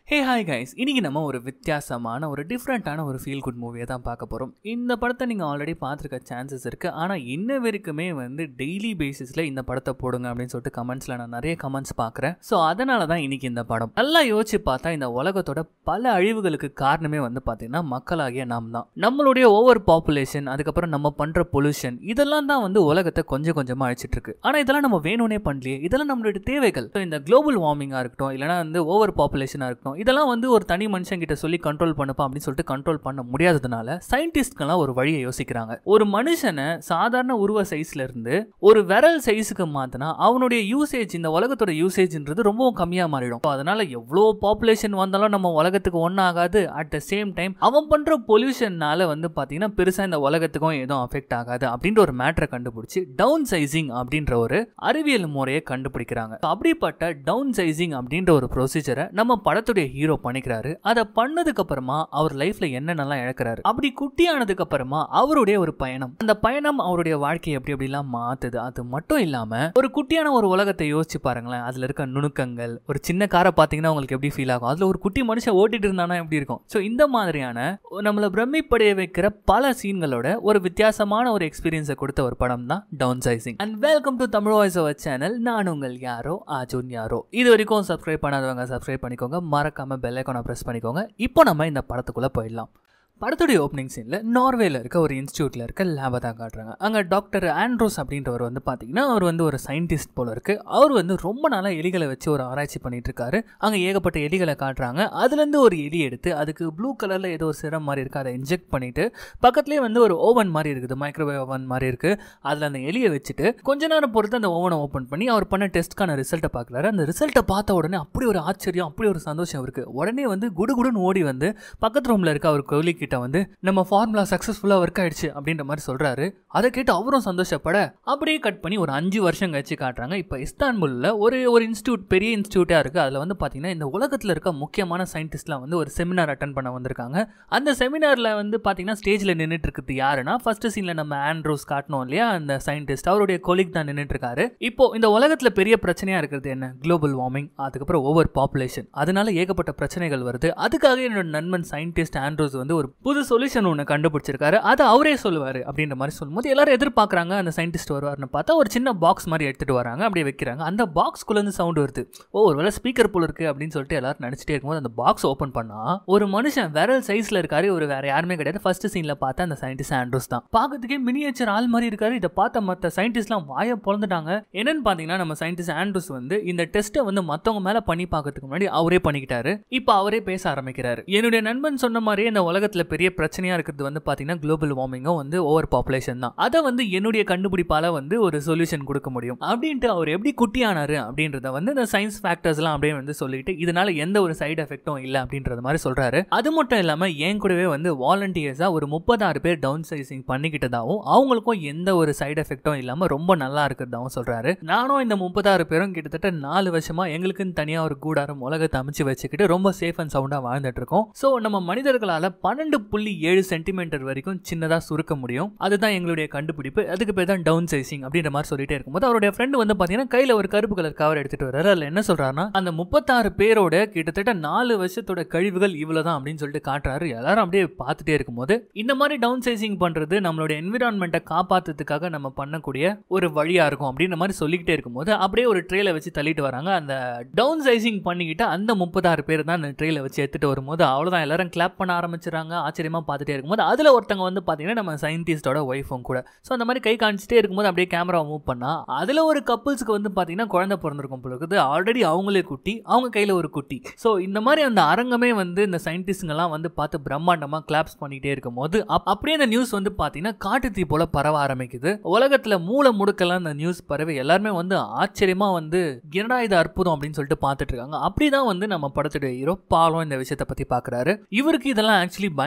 Hey hi guys இன்னைக்கு நம்ம ஒரு வித்தியாசமான ஒரு டிஃப்ரெண்ட்டான ஒரு ஃபீல் குட் மூவியை தான் பார்க்க போகிறோம் இந்த படத்தை நீங்கள் ஆல்ரெடி பார்த்துருக்க சான்சஸ் இருக்குது ஆனால் இன்ன வரைக்குமே வந்து டெய்லி பேசிஸில் இந்த படத்தை போடுங்க அப்படின்னு சொல்லிட்டு கமெண்ட்ஸில் நான் நிறைய கமெண்ட்ஸ் பார்க்குறேன் ஸோ அதனால தான் இன்னைக்கு இந்த படம் நல்லா யோசிச்சு பார்த்தா இந்த உலகத்தோட பல அழிவுகளுக்கு காரணமே வந்து பார்த்தீங்கன்னா மக்களாகிய நாம் தான் நம்மளுடைய ஓவர் பாப்புலேஷன் அதுக்கப்புறம் நம்ம பண்ணுற பொல்யூஷன் இதெல்லாம் தான் வந்து உலகத்தை கொஞ்சம் கொஞ்சமாக அழிச்சிட்டு இருக்கு ஆனால் இதெல்லாம் நம்ம வேணும்னே பண்ணலையே இதெல்லாம் நம்மளுடைய தேவைகள் So, இந்த குளோபல் வார்மிங்காக இருக்கட்டும் இல்லைனா வந்து ஓவர் பாப்புலேஷனாக இருக்கட்டும் இதெல்லாம் வந்து ஒரு தனி மனுஷன் கிட்ட சொல்லி கண்ட்ரோல் பண்ணுப்பா அப்படின்னு சொல்லிட்டு கண்ட்ரோல் பண்ண முடியாததுனால சயின்டிஸ்ட்கெல்லாம் ஒரு வழியை யோசிக்கிறாங்க ஒரு மனுஷனை சாதாரண உருவ சைஸ்ல இருந்து ஒரு விரல் சைஸுக்கு மாத்தினா அவனுடைய யூசேஜ் இந்த உலகத்தோட யூசேஜ்ன்றது ரொம்பவும் கம்மியாக மாறிடும் So, அதனால எவ்வளோ பாப்புலேஷன் வந்தாலும் நம்ம உலகத்துக்கு ஒன்றும் ஆகாது அட் த சேம் டைம் அவன் பண்ற பொல்யூஷன்னால வந்து பார்த்தீங்கன்னா பெருசாக இந்த உலகத்துக்கும் எதுவும் அஃபெக்ட் ஆகாது அப்படின்ற ஒரு மேட்டரை கண்டுபிடிச்சி டவுன் சைசிங் அப்படின்ற ஒரு அறிவியல் முறையை கண்டுபிடிக்கிறாங்க So, அப்படிப்பட்ட டவுன் சைசிங் அப்படின்ற ஒரு ப்ரொசீஜரை நம்ம படத்துடைய ஹீரோ பண்ணிக்கிறாரு அதை பண்ணதுக்கு அப்புறமா அவர் லைஃப்ல என்னென்னலாம் இழக்கிறாரு அப்படி குட்டியானதுக்கு அப்புறமா அவருடைய ஒரு பயணம் அந்த பயணம் அவருடைய வாழ்க்கையை எப்படி எப்படிலாம் மாத்துது அது மட்டும் இல்லாம ஒரு குட்டியான ஒரு உலகத்தை யோசிச்சு பாருங்களேன் அதுல இருக்க நுணுக்கங்கள் ஒரு சின்ன காரை பாத்தீங்கன்னா உங்களுக்கு எப்படி ஃபீல் ஆகும் அதுல ஒரு குட்டி மனுஷன் ஓட்டிட்டு இருந்தானா எப்படி இருக்கும் ஸோ இந்த மாதிரியான நம்மளை பிரமிப்படைய வைக்கிற பல சீன்களோட ஒரு வித்தியாசமான ஒரு எக்ஸ்பீரியன்ஸை கொடுத்த ஒரு படம் தான் downsizing and welcome to Tamil voice over channel நான் உங்கள் யாரோ அர்ஜுன் யாரோ இது வரைக்கும் சப்ஸ்கிரைப் பண்ணாதவங்க சப்ஸ்கிரைப் பண்ணிக்கோங்க மறக்காம பெல் ஐக்கானை ப்ரெஸ் பண்ணிக்கோங்க இப்போ நம்ம இந்த படத்துக்குள்ள போயிடலாம் படத்துடைய ஓப்பனிங் சீனில் நார்வேல இருக்க ஒரு இன்ஸ்டியூட்டில் இருக்க லேபை தான் காட்டுறாங்க அங்கே டாக்டர் ஆண்ட்ரோஸ் அப்படின்றவர் வந்து பார்த்தீங்கன்னா அவர் வந்து ஒரு சயின்டிஸ்ட் போல இருக்கு அவர் வந்து ரொம்ப நாளாக எலிகளை வச்சு ஒரு ஆராய்ச்சி பண்ணிட்டு இருக்காரு அங்கே ஏகப்பட்ட எலிகளை காட்டுறாங்க அதுலேருந்து ஒரு எலி எடுத்து அதுக்கு ப்ளூ கலரில் ஏதோ ஒரு சிரம் மாதிரி இருக்குது அதை இன்ஜெக்ட் பண்ணிட்டு பக்கத்துலேயே வந்து ஒரு ஓவன் மாதிரி இருக்குது மைக்ரோவேவ் ஓவன் மாதிரி இருக்குது அதில் அந்த எலியை வச்சுட்டு கொஞ்ச நேரம் பொறுத்து அந்த ஓவனை ஓப்பன் பண்ணி அவர் பண்ண டெஸ்ட்க்கான ரிசல்ட்டை பார்க்குறாரு அந்த ரிசல்ட்டை பார்த்த உடனே அப்படி ஒரு ஆச்சரியம் அப்படி ஒரு சந்தோஷம் இருக்குது உடனே வந்து குடுகுடுன்னு ஓடி வந்து பக்கத்து ரூமில் இருக்க அவர் கோலி கிட்ட வந்து நம்ம ஃபார்முலா சக்ஸஸ்ஃபுல்லாக ஒர்க் ஆயிடுச்சு அப்படின்ற மாதிரி சொல்கிறாரு அதை கேட்டு அவரும் சந்தோஷப்பட அப்படியே கட் பண்ணி ஒரு அஞ்சு வருஷம் கழிச்சு காட்டுறாங்க இப்போ இஸ்தான்புல்ல ஒரு ஒரு இன்ஸ்டியூட் பெரிய இன்ஸ்டியூட்டாக இருக்குது அதில் வந்து பார்த்தீங்கன்னா இந்த உலகத்தில் இருக்க முக்கியமான சயின்டிஸ்ட்லாம் வந்து ஒரு செமினார் அட்டன் பண்ண வந்திருக்காங்க அந்த செமினாரில் வந்து பார்த்தீங்கன்னா ஸ்டேஜில் நின்றுட்டு இருக்குது யாருன்னா ஃபர்ஸ்ட் சீனில் நம்ம ஆண்ட்ரோஸ் காட்டணும் இல்லையா அந்த சயின்டிஸ்ட் அவருடைய கொலிக் தான் நின்றுட்டு இருக்காரு இப்போ இந்த உலகத்தில் பெரிய பிரச்சனையாக இருக்கிறது என்ன குளோபல் வார்மிங் அதுக்கப்புறம் ஓவர் பாப்புலேஷன் அதனால ஏகப்பட்ட பிரச்சனைகள் வருது அதுக்காக என்னோட நண்பன் சயின்டிஸ்ட் ஆண்ட்ரோஸ் வந்து ஒரு புது சொல்யூஷன் ஒன்று கண்டுபிடிச்சிருக்காரு அதை அவரே சொல்லுவார் அப்படின்ற மாதிரி சொல்லும்போது எல்லாரும் எதிர்பார்க்குறாங்க அந்த சயின்டிஸ்ட் வருவார்னு பார்த்தா ஒரு சின்ன பாக்ஸ் மாதிரி எடுத்துகிட்டு வராங்க அப்படியே வைக்கிறாங்க அந்த பாக்ஸ்குள்ளேருந்து சவுண்ட் வருது ஓ ஒரு வேளை ஸ்பீக்கர் போல இருக்கு அப்படின்னு சொல்லிட்டு எல்லாரும் நினச்சிட்டே இருக்கும்போது அந்த பாக்ஸ் ஓப்பன் பண்ணால் ஒரு மனுஷன் விரல் சைஸில் இருக்காரு ஒரு வேற யாருமே கிடையாது ஃபர்ஸ்ட் சீனில் பார்த்தா அந்த சயின்டிஸ்ட் ஆண்ட்ரோஸ் தான் பார்க்கறதுக்கே மினியேச்சர் ஆள் மாதிரி இருக்காரு இதை பார்த்த மற்ற சயின்டிஸ்ட்லாம் வாயை பிறந்துட்டாங்க என்னன்னு பார்த்தீங்கன்னா நம்ம சயின்டிஸ்ட் ஆண்ட்ரோஸ் வந்து இந்த டெஸ்ட்டை வந்து மற்றவங்க மேலே பண்ணி பார்க்கறதுக்கு முன்னாடி அவரே பண்ணிக்கிட்டாரு இப்போ அவரே பேச ஆரம்பிக்கிறாரு என்னுடைய நண்பன் சொன்ன மாதிரியே இந்த உலகத்தில் பெரிய பிரச்சனையாக இருக்கிறது வந்து பார்த்தீங்கன்னா குளோபல் வார்மிங்கும் வந்து ஓவர் பாப்புலேஷன் தான் அதை வந்து என்னுடைய கண்டுபிடிப்பால் வந்து ஒரு சொல்யூஷன் கொடுக்க முடியும் அப்படின்ட்டு அவர் எப்படி குட்டியானாரு அப்படின்றத வந்து இந்த சயின்ஸ் ஃபேக்டர்ஸ்லாம் அப்படியே வந்து சொல்லிட்டு இதனால எந்த ஒரு சைடு எஃபெக்ட்டும் இல்லை அப்படின்றது மாதிரி சொல்றாரு அது மட்டும் இல்லாமல் என் கூடவே வந்து வாலண்டியர்ஸாக ஒரு முப்பதாறு பேர் டவுன் சைசிங் பண்ணிக்கிட்டதாகவும் அவங்களுக்கும் எந்த ஒரு சைடு எஃபெக்ட்டும் இல்லாமல் ரொம்ப நல்லா இருக்கிறதாவும் சொல்றாரு நானும் இந்த முப்பதாறு பேரும் கிட்டத்தட்ட நாலு வருஷமா எங்களுக்குன்னு தனியாக ஒரு கூடாரம் உலகத்தை அமைச்சு வச்சுக்கிட்டு ரொம்ப சேஃப் அண்ட் சவுண்டாக வாழ்ந்துட்டு இருக்கோம் ஸோ நம்ம மனிதர்களால் பன்னெண்டு புள்ளி ஏழு சென்டிமீட்டர் வரைக்கும் சின்னதாக சுருக்க முடியும் அதுதான் எங்களுடைய கண்டுபிடிப்பு அதுக்கு பேர் தான் டவுன் சைசிங் அப்படின்ற மாதிரி சொல்லிட்டே இருக்கும்போது அவருடைய ஃப்ரெண்டு வந்து பார்த்தீங்கன்னா கையில் ஒரு கருப்பு கலர் கவர் எடுத்துட்டு வர்றாரு அதில் என்ன சொல்றாருன்னா அந்த முப்பத்தாறு பேரோட கிட்டத்தட்ட நாலு வருஷத்தோட கழிவுகள் இவ்வளவுதான் அப்படின்னு சொல்லிட்டு காட்டுறாரு எல்லாரும் அப்படியே பார்த்துட்டே இருக்கும்போது இந்த மாதிரி டவுன் சைசிங் பண்றது நம்மளுடைய என்விரான்மெண்ட்டை காப்பாத்துறதுக்காக நம்ம பண்ணக்கூடிய ஒரு வழியா இருக்கும் அப்படின்ற மாதிரி சொல்லிக்கிட்டே இருக்கும்போது அப்படியே ஒரு ட்ரேல வச்சு தள்ளிட்டு வராங்க அந்த டவுன் சைசிங் பண்ணிக்கிட்டு அந்த முப்பத்தாறு பேர் தான் அந்த ட்ரேல வச்சு எடுத்துட்டு வரும்போது அவ்வளவுதான் எல்லாரும் கிளாப் பண்ண ஆரம்பிச்சிடறாங்க ஆச்சரியமா பார்த்துட்டே இருக்கும்போது அதுல ஒருத்தங்க வந்து பாத்தீங்கன்னா நம்ம சயின்டிஸ்டோட ஒய்ஃபும் கூட ஸோ அந்த மாதிரி கை காமிச்சிட்டே இருக்கும்போது அப்படியே கேமரா மூவ் பண்ணா அதுல ஒரு கப்புள்ஸ்க்கு வந்து பாத்தீங்கன்னா குழந்தை பிறந்திருக்கும் போல இருக்குது ஆல்ரெடி அவங்களே குட்டி அவங்க கையில ஒரு குட்டி ஸோ இந்த மாதிரி அந்த அரங்கமே வந்து இந்த சயின்டிஸ்ட்ங்கெல்லாம் வந்து பார்த்து பிரம்மாண்டமா கிளாப்ஸ் பண்ணிட்டே இருக்கும் போது அப்- அப்படியே அந்த நியூஸ் வந்து பாத்தீங்கன்னா காட்டுத்தீ போல பரவ ஆரம்பிக்குது உலகத்துல மூல முடுக்கெல்லாம் இந்த நியூஸ் பரவி எல்லாருமே வந்து ஆச்சரியமா வந்து என்னடா இது அற்புதம் அப்படின்னு சொல்லிட்டு பார்த்துட்டு இருக்காங்க அப்படிதான் வந்து நம்ம படத்துடைய ஹீரோ பாலம் இந்த விஷயத்தை பத்தி பாக்குறாரு இவருக்கு இதெல்லாம் ஆக்சுவலி பயங்கர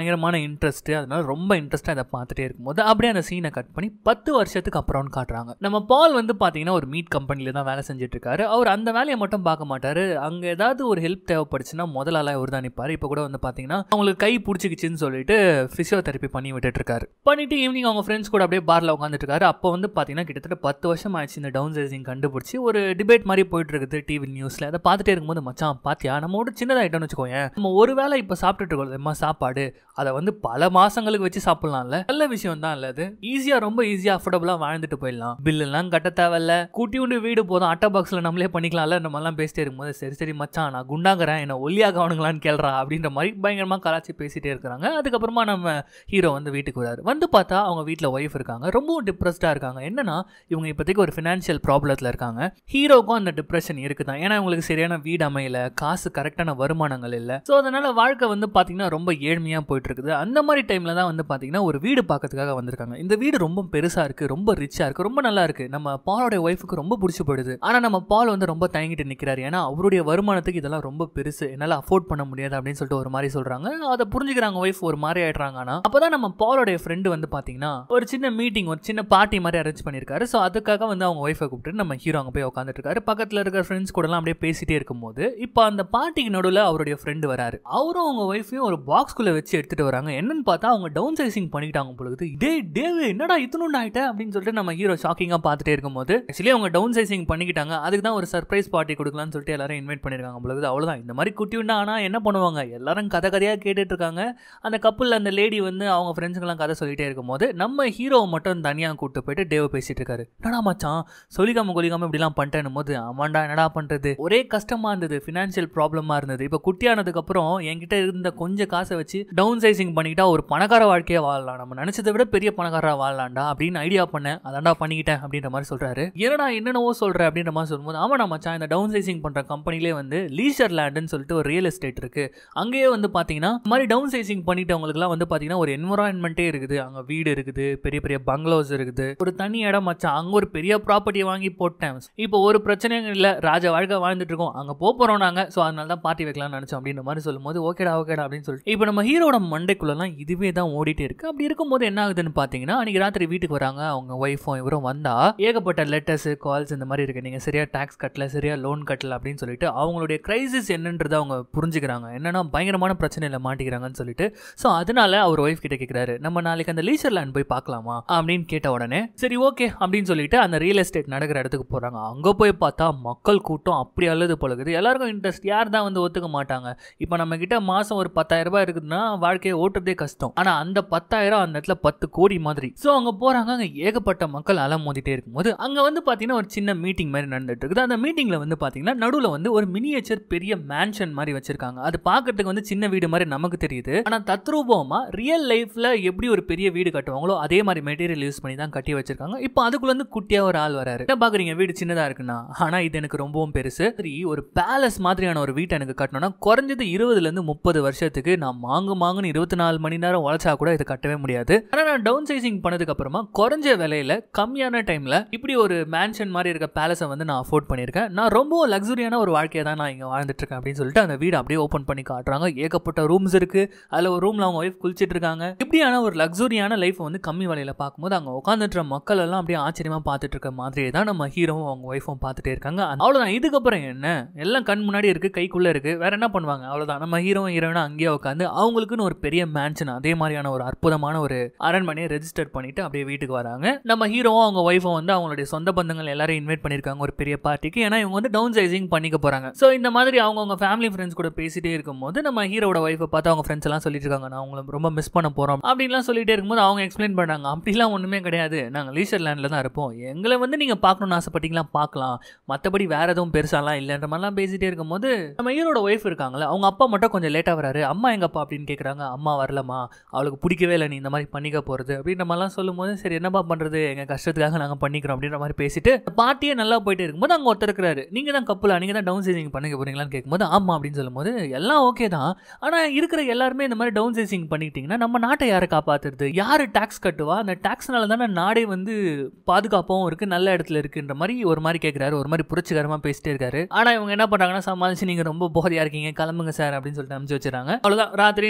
பயங்கரமான இன்ட்ரெஸ்ட் அதனால ரொம்ப இன்ட்ரெஸ்ட்டாக இதை பார்த்துட்டே இருக்கும்போது அப்படியே அந்த சீனை கட் பண்ணி பத்து வருஷத்துக்கு அப்புறம்னு காட்டுறாங்க நம்ம பால் வந்து பார்த்தீங்கன்னா ஒரு மீட் கம்பெனில தான் வேலை செஞ்சுட்டு இருக்காரு அவர் அந்த வேலையை மட்டும் பார்க்க மாட்டாரு அங்கே ஏதாவது ஒரு ஹெல்ப் தேவைப்படுச்சுன்னா முதலாளா இவர் தான் நிற்பாரு இப்போ கூட வந்து பார்த்தீங்கன்னா அவங்களுக்கு கை பிடிச்சிக்கிச்சுன்னு சொல்லிட்டு ஃபிசியோதெரப்பி பண்ணி விட்டுட்டு இருக்காரு பண்ணிட்டு ஈவினிங் அவங்க ஃப்ரெண்ட்ஸ் கூட அப்படியே பார்ல உட்காந்துட்டு இருக்காரு அப்போ வந்து பார்த்தீங்கன்னா கிட்டத்தட்ட பத்து வருஷம் ஆயிடுச்சு இந்த டவுன் சைசிங் கண்டுபிடிச்சி ஒரு டிபேட் மாதிரி போயிட்டு இருக்குது டிவி நியூஸ்ல அதை பார்த்துட்டே இருக்கும்போது மச்சான் பாத்தியா நம்ம ஒரு சின்னதாயிட்டோம்னு வச்சுக்கோங்க நம்ம ஒரு வேளை இப்போ சாப்பிட்டுட்டு இருக்கோம் சாப்பாடு அதை வந்து பல மாசங்களுக்கு வச்சு சாப்பிடலாம்ல நல்ல விஷயம் தான் இல்ல அது ஈஸியா ரொம்ப ஈஸியா அஃபோர்டபுளா வாழ்ந்துட்டு போயிடலாம் பில் எல்லாம் கட்ட தேவையில்ல கூட்டி உண்டு வீடு போதும் அட்டை பாக்ஸ்ல நம்மளே பண்ணிக்கலாம்ல நம்ம எல்லாம் பேசிட்டே இருக்கும்போது சரி சரி மச்சான் நான் குண்டாகிறேன் என்ன ஒல்லியாக அவனுங்களான்னு கேள்றா அப்படின்ற மாதிரி பயங்கரமா கலாச்சி பேசிட்டே இருக்கிறாங்க அதுக்கப்புறமா நம்ம ஹீரோ வந்து வீட்டுக்கு வராரு வந்து பார்த்தா அவங்க வீட்டில் ஒய்ஃப் இருக்காங்க ரொம்பவும் டிப்ரெஸ்டாக இருக்காங்க என்னன்னா இவங்க இப்போதைக்கு ஒரு ஃபினான்ஷியல் ப்ராப்ளத்தில் இருக்காங்க ஹீரோக்கும் அந்த டிப்ரெஷன் இருக்குதான் ஏன்னா இவங்களுக்கு சரியான வீடு அமையல காசு கரெக்டான வருமானங்கள் இல்லை ஸோ அதனால வாழ்க்கை வந்து பார்த்தீங்கன்னா ரொம்ப ஏழ்மையாக போயிட்டு இருக்குது அந்த மாதிரி டைம்ல தான் வந்து பார்த்தீங்கன்னா ஒரு வீடு பார்க்கறதுக்காக வந்திருக்காங்க இந்த வீடு ரொம்ப பெருசாக இருக்கு ரொம்ப ரிச்சாக இருக்கு ரொம்ப நல்லா இருக்கு நம்ம பாலோட ஒய்ஃபுக்கு ரொம்ப பிடிச்சி போயிடுது ஆனால் நம்ம பால் வந்து ரொம்ப தயங்கிட்டு நிற்கிறாரு ஏன்னா அவருடைய வருமானத்துக்கு இதெல்லாம் ரொம்ப பெருசு என்னால் அஃபோர்ட் பண்ண முடியாது அப்படின்னு சொல்லிட்டு ஒரு மாதிரி சொல்றாங்க அதை புரிஞ்சுக்கிறாங்க ஒய்ஃப் ஒரு மாதிரி ஆயிடுறாங்க ஆனால் அப்பதான் நம்ம பாலோடைய ஃப்ரெண்டு வந்து பார்த்தீங்கன்னா ஒரு சின்ன மீட்டிங் ஒரு சின்ன பார்ட்டி மாதிரி அரேஞ்ச் பண்ணியிருக்காரு ஸோ அதுக்காக வந்து அவங்க ஒய்ஃபை கூப்பிட்டு நம்ம ஹீரோ அங்கே போய் உட்காந்துட்டு இருக்காரு பக்கத்தில் இருக்கிற ஃப்ரெண்ட்ஸ் கூடலாம் அப்படியே பேசிட்டே இருக்கும்போது இப்போ அந்த பார்ட்டிக்கு நடுவில் அவருடைய ஃப்ரெண்டு வராரு அவரும் அவங்க ஒய்ஃபையும் ஒரு பாக்ஸ்குள்ளே வச்சு எடுத்துட்டு வராங்க என்னன்னு பார்த்தா அவங்க டவுன் சைசிங் பண்ணிக்கிட்டாங்க பொழுது டே டேவ் என்னடா இத்தனுண்டு ஆயிட்ட அப்படின்னு சொல்லிட்டு நம்ம ஹீரோ ஷாக்கிங்காக பார்த்துட்டே இருக்கும்போது ஆக்சுவலி அவங்க டவுன் சைசிங் பண்ணிக்கிட்டாங்க அதுக்கு தான் ஒரு சர்ப்ரைஸ் பார்ட்டி கொடுக்கலாம்னு சொல்லிட்டு எல்லாரும் இன்வைட் பண்ணியிருக்காங்க பொழுது அவ்வளோதான் இந்த மாதிரி குட்டி உண்டா ஆனால் என்ன பண்ணுவாங்க எல்லாரும் கதை கதையாக கேட்டுட்டு இருக்காங்க அந்த கப்பலில் அந்த லேடி வந்து அவங்க ஃப்ரெண்ட்ஸுங்கெல்லாம் கதை சொல்லிட்டே இருக்கும்போது நம்ம ஹீரோவை மட்டும் தனியாக கூப்பிட்டு போயிட்டு டேவ் பேசிட்டு இருக்காரு என்னடா மச்சான் சொல்லிக்காம கொலிக்காம இப்படிலாம் பண்ணிட்டேன் போது ஆமாண்டா என்னடா பண்ணுறது ஒரே கஷ்டமாக இருந்தது ஃபினான்ஷியல் ப்ராப்ளமாக இருந்தது இப்போ குட்டியானதுக்கப்புறம் என்கிட்ட இருந்த கொஞ்சம் காசை வச்சு டவுன் சைசிங் பண்ணிக்கிட்டா ஒரு பணக்கார வாழ்க்கையை வாழலாம் நம்ம நினச்சதை விட பெரிய பணக்காரராக வாழலாம்டா அப்படின்னு ஐடியா பண்ணேன் அதான்டா பண்ணிக்கிட்டேன் அப்படின்ற மாதிரி சொல்கிறாரு என்னடா என்னென்னவோ சொல்கிற அப்படின்ற மாதிரி சொல்லும்போது ஆமாடா மச்சான் இந்த டவுன் சைசிங் பண்ணுற கம்பெனிலே வந்து லீஷர் லேண்டுன்னு சொல்லிட்டு ஒரு ரியல் எஸ்டேட் இருக்கு அங்கேயே வந்து பார்த்தீங்கன்னா இந்த மாதிரி டவுன் சைசிங் பண்ணிட்டவங்களுக்குலாம் வந்து பார்த்தீங்கன்னா ஒரு என்வரான்மெண்ட்டே இருக்குது அங்கே வீடு இருக்குது பெரிய பெரிய பங்களோஸ் இருக்குது ஒரு தனி இடம் மச்சான் அங்கே ஒரு பெரிய ப்ராப்பர்ட்டியை வாங்கி போட்டேன் இப்போ ஒரு பிரச்சனையும் இல்லை ராஜ வாழ்க்கை வாழ்ந்துட்டு இருக்கோம் அங்கே போக போகிறோம் நாங்கள் ஸோ அதனால தான் பார்ட்டி வைக்கலாம்னு நினச்சோம் அப்படின்ற மாதிரி சொல்லும்போது ஓகேடா ஓகேடா அப்படின்னு சொல்லிட்டு இப்போ நம்ம ஹீரோட மண்டைக்குள்ளலாம் இதுவே தான் ஓடிட்டே இருக்கு அப்படி இருக்கும்போது என்ன ஆகுதுன்னு பார்த்தீங்கன்னா அன்றைக்கி ராத்திரி வீட்டுக்கு வராங்க அவங்க ஒய்ஃபும் இவரும் வந்தா ஏகப்பட்ட லெட்டர்ஸ் கால்ஸ் இந்த மாதிரி இருக்கு நீங்கள் சரியா டாக்ஸ் கட்டல சரியா லோன் கட்டல அப்படின்னு சொல்லிட்டு அவங்களுடைய கிரைசிஸ் என்னன்றதை அவங்க புரிஞ்சுக்கிறாங்க என்னன்னா பயங்கரமான பிரச்சனையில் மாட்டிக்கிறாங்கன்னு சொல்லிட்டு ஸோ அதனால அவர் ஒய்ஃப் கிட்ட கேட்குறாரு நம்ம நாளைக்கு அந்த லீசர் லேண்ட் போய் பார்க்கலாமா அப்படின்னு கேட்ட உடனே சரி ஓகே அப்படின்னு சொல்லிட்டு அந்த ரியல் எஸ்டேட் நடக்கிற இடத்துக்கு போகிறாங்க அங்கே போய் பார்த்தா மக்கள் கூட்டம் அப்படி அழுது பழகுது எல்லாருக்கும் இன்ட்ரெஸ்ட் யார் தான் வந்து ஒத்துக்க மாட்டாங்க இப்போ நம்ம கிட்ட மாதம் ஒரு பத்தாயிரம் ரூபாய் இருக்குதுன்னா வாழ்க்கையை ஓட்டுறதே கஷ்டம் ஆனால் அந்த பத்தாயிரம் அந்த இடத்துல பத்து கோடி மாதிரி ஸோ அங்கே போகிறாங்க அங்கே ஏகப்பட்ட மக்கள் அலம் மோதிட்டே இருக்கும்போது அங்கே வந்து பார்த்தீங்கன்னா ஒரு சின்ன மீட்டிங் மாதிரி நடந்துட்டு இருக்குது அந்த மீட்டிங்கில் வந்து பார்த்தீங்கன்னா நடுவில் வந்து ஒரு மினியேச்சர் பெரிய மேன்ஷன் மாதிரி வச்சிருக்காங்க அது பார்க்கறதுக்கு வந்து சின்ன வீடு மாதிரி நமக்கு தெரியுது ஆனால் தத்ரூபமா ரியல் லைஃப்ல எப்படி ஒரு பெரிய வீடு கட்டுவாங்களோ அதே மாதிரி மெட்டீரியல் யூஸ் பண்ணி தான் கட்டி வச்சிருக்காங்க இப்போ அதுக்குள்ள வந்து குட்டியா ஒரு ஆள் வராரு என்ன பாக்குறீங்க வீடு சின்னதா இருக்குன்னா ஆனா இது எனக்கு ரொம்பவும் பெருசு சரி ஒரு பேலஸ் மாதிரியான ஒரு வீட்டை எனக்கு கட்டணும்னா குறைஞ்சது இருபதுல இருந்து முப்பது வருஷத்துக்கு நான் மாங்கு மாங்குன்னு இருபத்தி நாலு மணி நேரம் உழைச்சா கூட இதை கட்டவே முடியாது ஆனா நான் டவுன் சைசிங் பண்ணதுக்கு அப்புறமா குறைஞ்ச விலையில கம்மியான டைம்ல இப்படி ஒரு மேன்ஷன் மாதிரி இருக்க பேலஸை வந்து நான் அஃபோர்ட் பண்ணியிருக்கேன் நான் ரொம்ப லக்ஸுரியான ஒரு வாழ்க்கையை தான் நான் இங்க வாழ்ந்துட்டு இருக்கேன் அப்படின்னு சொல்லிட்டு அந்த வீடு அப்படியே ஓப்பன் பண்ணி காட்டுறாங்க ஏகப்பட்ட ரூம்ஸ் இருக்கு அதுல ஒரு ரூம்ல அவங்க ஒய்ஃப் குளிச்சிட்டு இருக்காங்க இப்படியான ஒரு லக்ஸுரியான லைஃப் வந்து கம்மி விலையில பார்க்கும்போது அங்க உட்காந்துட்டு மக்கள் எல்லாம் அப்படியே ஆச்சரியமா பார்த்துட்டு இருக்க மாதிரியே தான் நம்ம ஹீரோவும் அவங்க ஒய்ஃபும் பார்த்துட்டே இருக்காங்க அவ்வளவுதான் இதுக்கப்புறம் என்ன எல்லாம் கண் முன்னாடி இருக்கு கைக்குள்ள இருக்கு வேற என்ன பண்ணுவாங்க அவ்வளவுதான் நம்ம ஹீரோவும் ஹீரோயினும் அங்கேயே உட்காந்து அவங்களுக்குன்னு ஒரு பெரிய மேன்ஷன் அதே மாதிரியான ஒரு அற்புதமான ஒரு அரண்மனையை ரெஜிஸ்டர் பண்ணிட்டு அப்படியே வீட்டுக்கு வராங்க நம்ம ஹீரோவும் அவங்க ஒய்ஃபும் வந்து அவங்களுடைய சொந்த பந்தங்கள் எல்லாரும் இன்வைட் பண்ணிருக்காங்க ஒரு பெரிய பார்ட்டிக்கு ஏன்னா இவங்க வந்து டவுன் சைசிங் பண்ணிக்க போறாங்க ஸோ இந்த மாதிரி அவங்க அவங்க ஃபேமிலி ஃப்ரெண்ட்ஸ் கூட பேசிட்டே இருக்கும்போது நம்ம ஹீரோட ஒய்ஃபை பார்த்து அவங்க ஃப்ரெண்ட்ஸ் எல்லாம் சொல்லிட்டு இருக்காங்க நான் உங்களை ரொம்ப மிஸ் பண்ண போறோம் அப்படின்லாம் சொல்லிட்டே இருக்கும்போது அவங்க எக்ஸ்பிளைன் பண்ணாங்க அப்படிலாம் ஒண்ணுமே கிடையாது நாங்கள் லீஷர் லேண்ட்ல தான் இருப்போம் எங்களை வந்து நீங்க பார்க்கணும்னு ஆசைப்பட்டீங்களா பார்க்கலாம் மற்றபடி வேற எதுவும் பெருசாலாம் இல்லைன்ற மாதிரிலாம் பேசிட்டே இருக்கும்போது நம்ம ஹீரோட ஒய்ஃப் இருக்காங்களே அவங்க அப்பா மட்டும் கொஞ்சம் லேட்டாக வராரு அம்மா எங்கப்பா அப்படின்னு கேட்குறாங்க அம்மா வரலம்மா அவளுக்கு பிடிக்கவே இல்லை நீ இந்த மாதிரி பண்ணிக்க போகிறது அப்படின்ற மாதிரிலாம் சொல்லும்போது சரி என்னப்பா பண்ணுறது எங்கள் கஷ்டத்துக்காக நாங்கள் பண்ணிக்கிறோம் அப்படின்ற மாதிரி பேசிட்டு பார்ட்டியே நல்லா போயிட்டு இருக்கும்போது அங்கே ஒருத்தர் இருக்கிறாரு நீங்கள் தான் கப்பலா நீங்கள் தான் டவுன் சைசிங் பண்ணிக்க போறீங்களான்னு கேட்கும்போது ஆமாம் அப்படின்னு சொல்லும்போது எல்லாம் ஓகே தான் ஆனால் இருக்கிற எல்லாருமே இந்த மாதிரி டவுன் சைசிங் பண்ணிக்கிட்டிங்கன்னா நம்ம நாட்டை யாரை காப்பாற்றுறது யார் டேக்ஸ் கட்டுவா அந்த டேக்ஸ்னால தானே நாடே வந்து பாதுகாப்பாகவும் இருக்குது நல்ல இடத்துல இருக்குன்ற மாதிரி ஒரு மாதிரி கேட்குறாரு ஒரு மாதிரி புரட்சிகரமாக பேசிட்டே இருக்காரு ஆனால் இவங்க என்ன பண்ணுறாங்கன்னா சமாளிச்சு நீங்கள் ரொம்ப போதையாக இருக்கீங்க கிளம்புங்க சார் அப்படின்னு சொல்லிட்டு அனுப்பிச்சு வச்சுறாங்க அவ்வளோதான் ராத்திரி நம்ம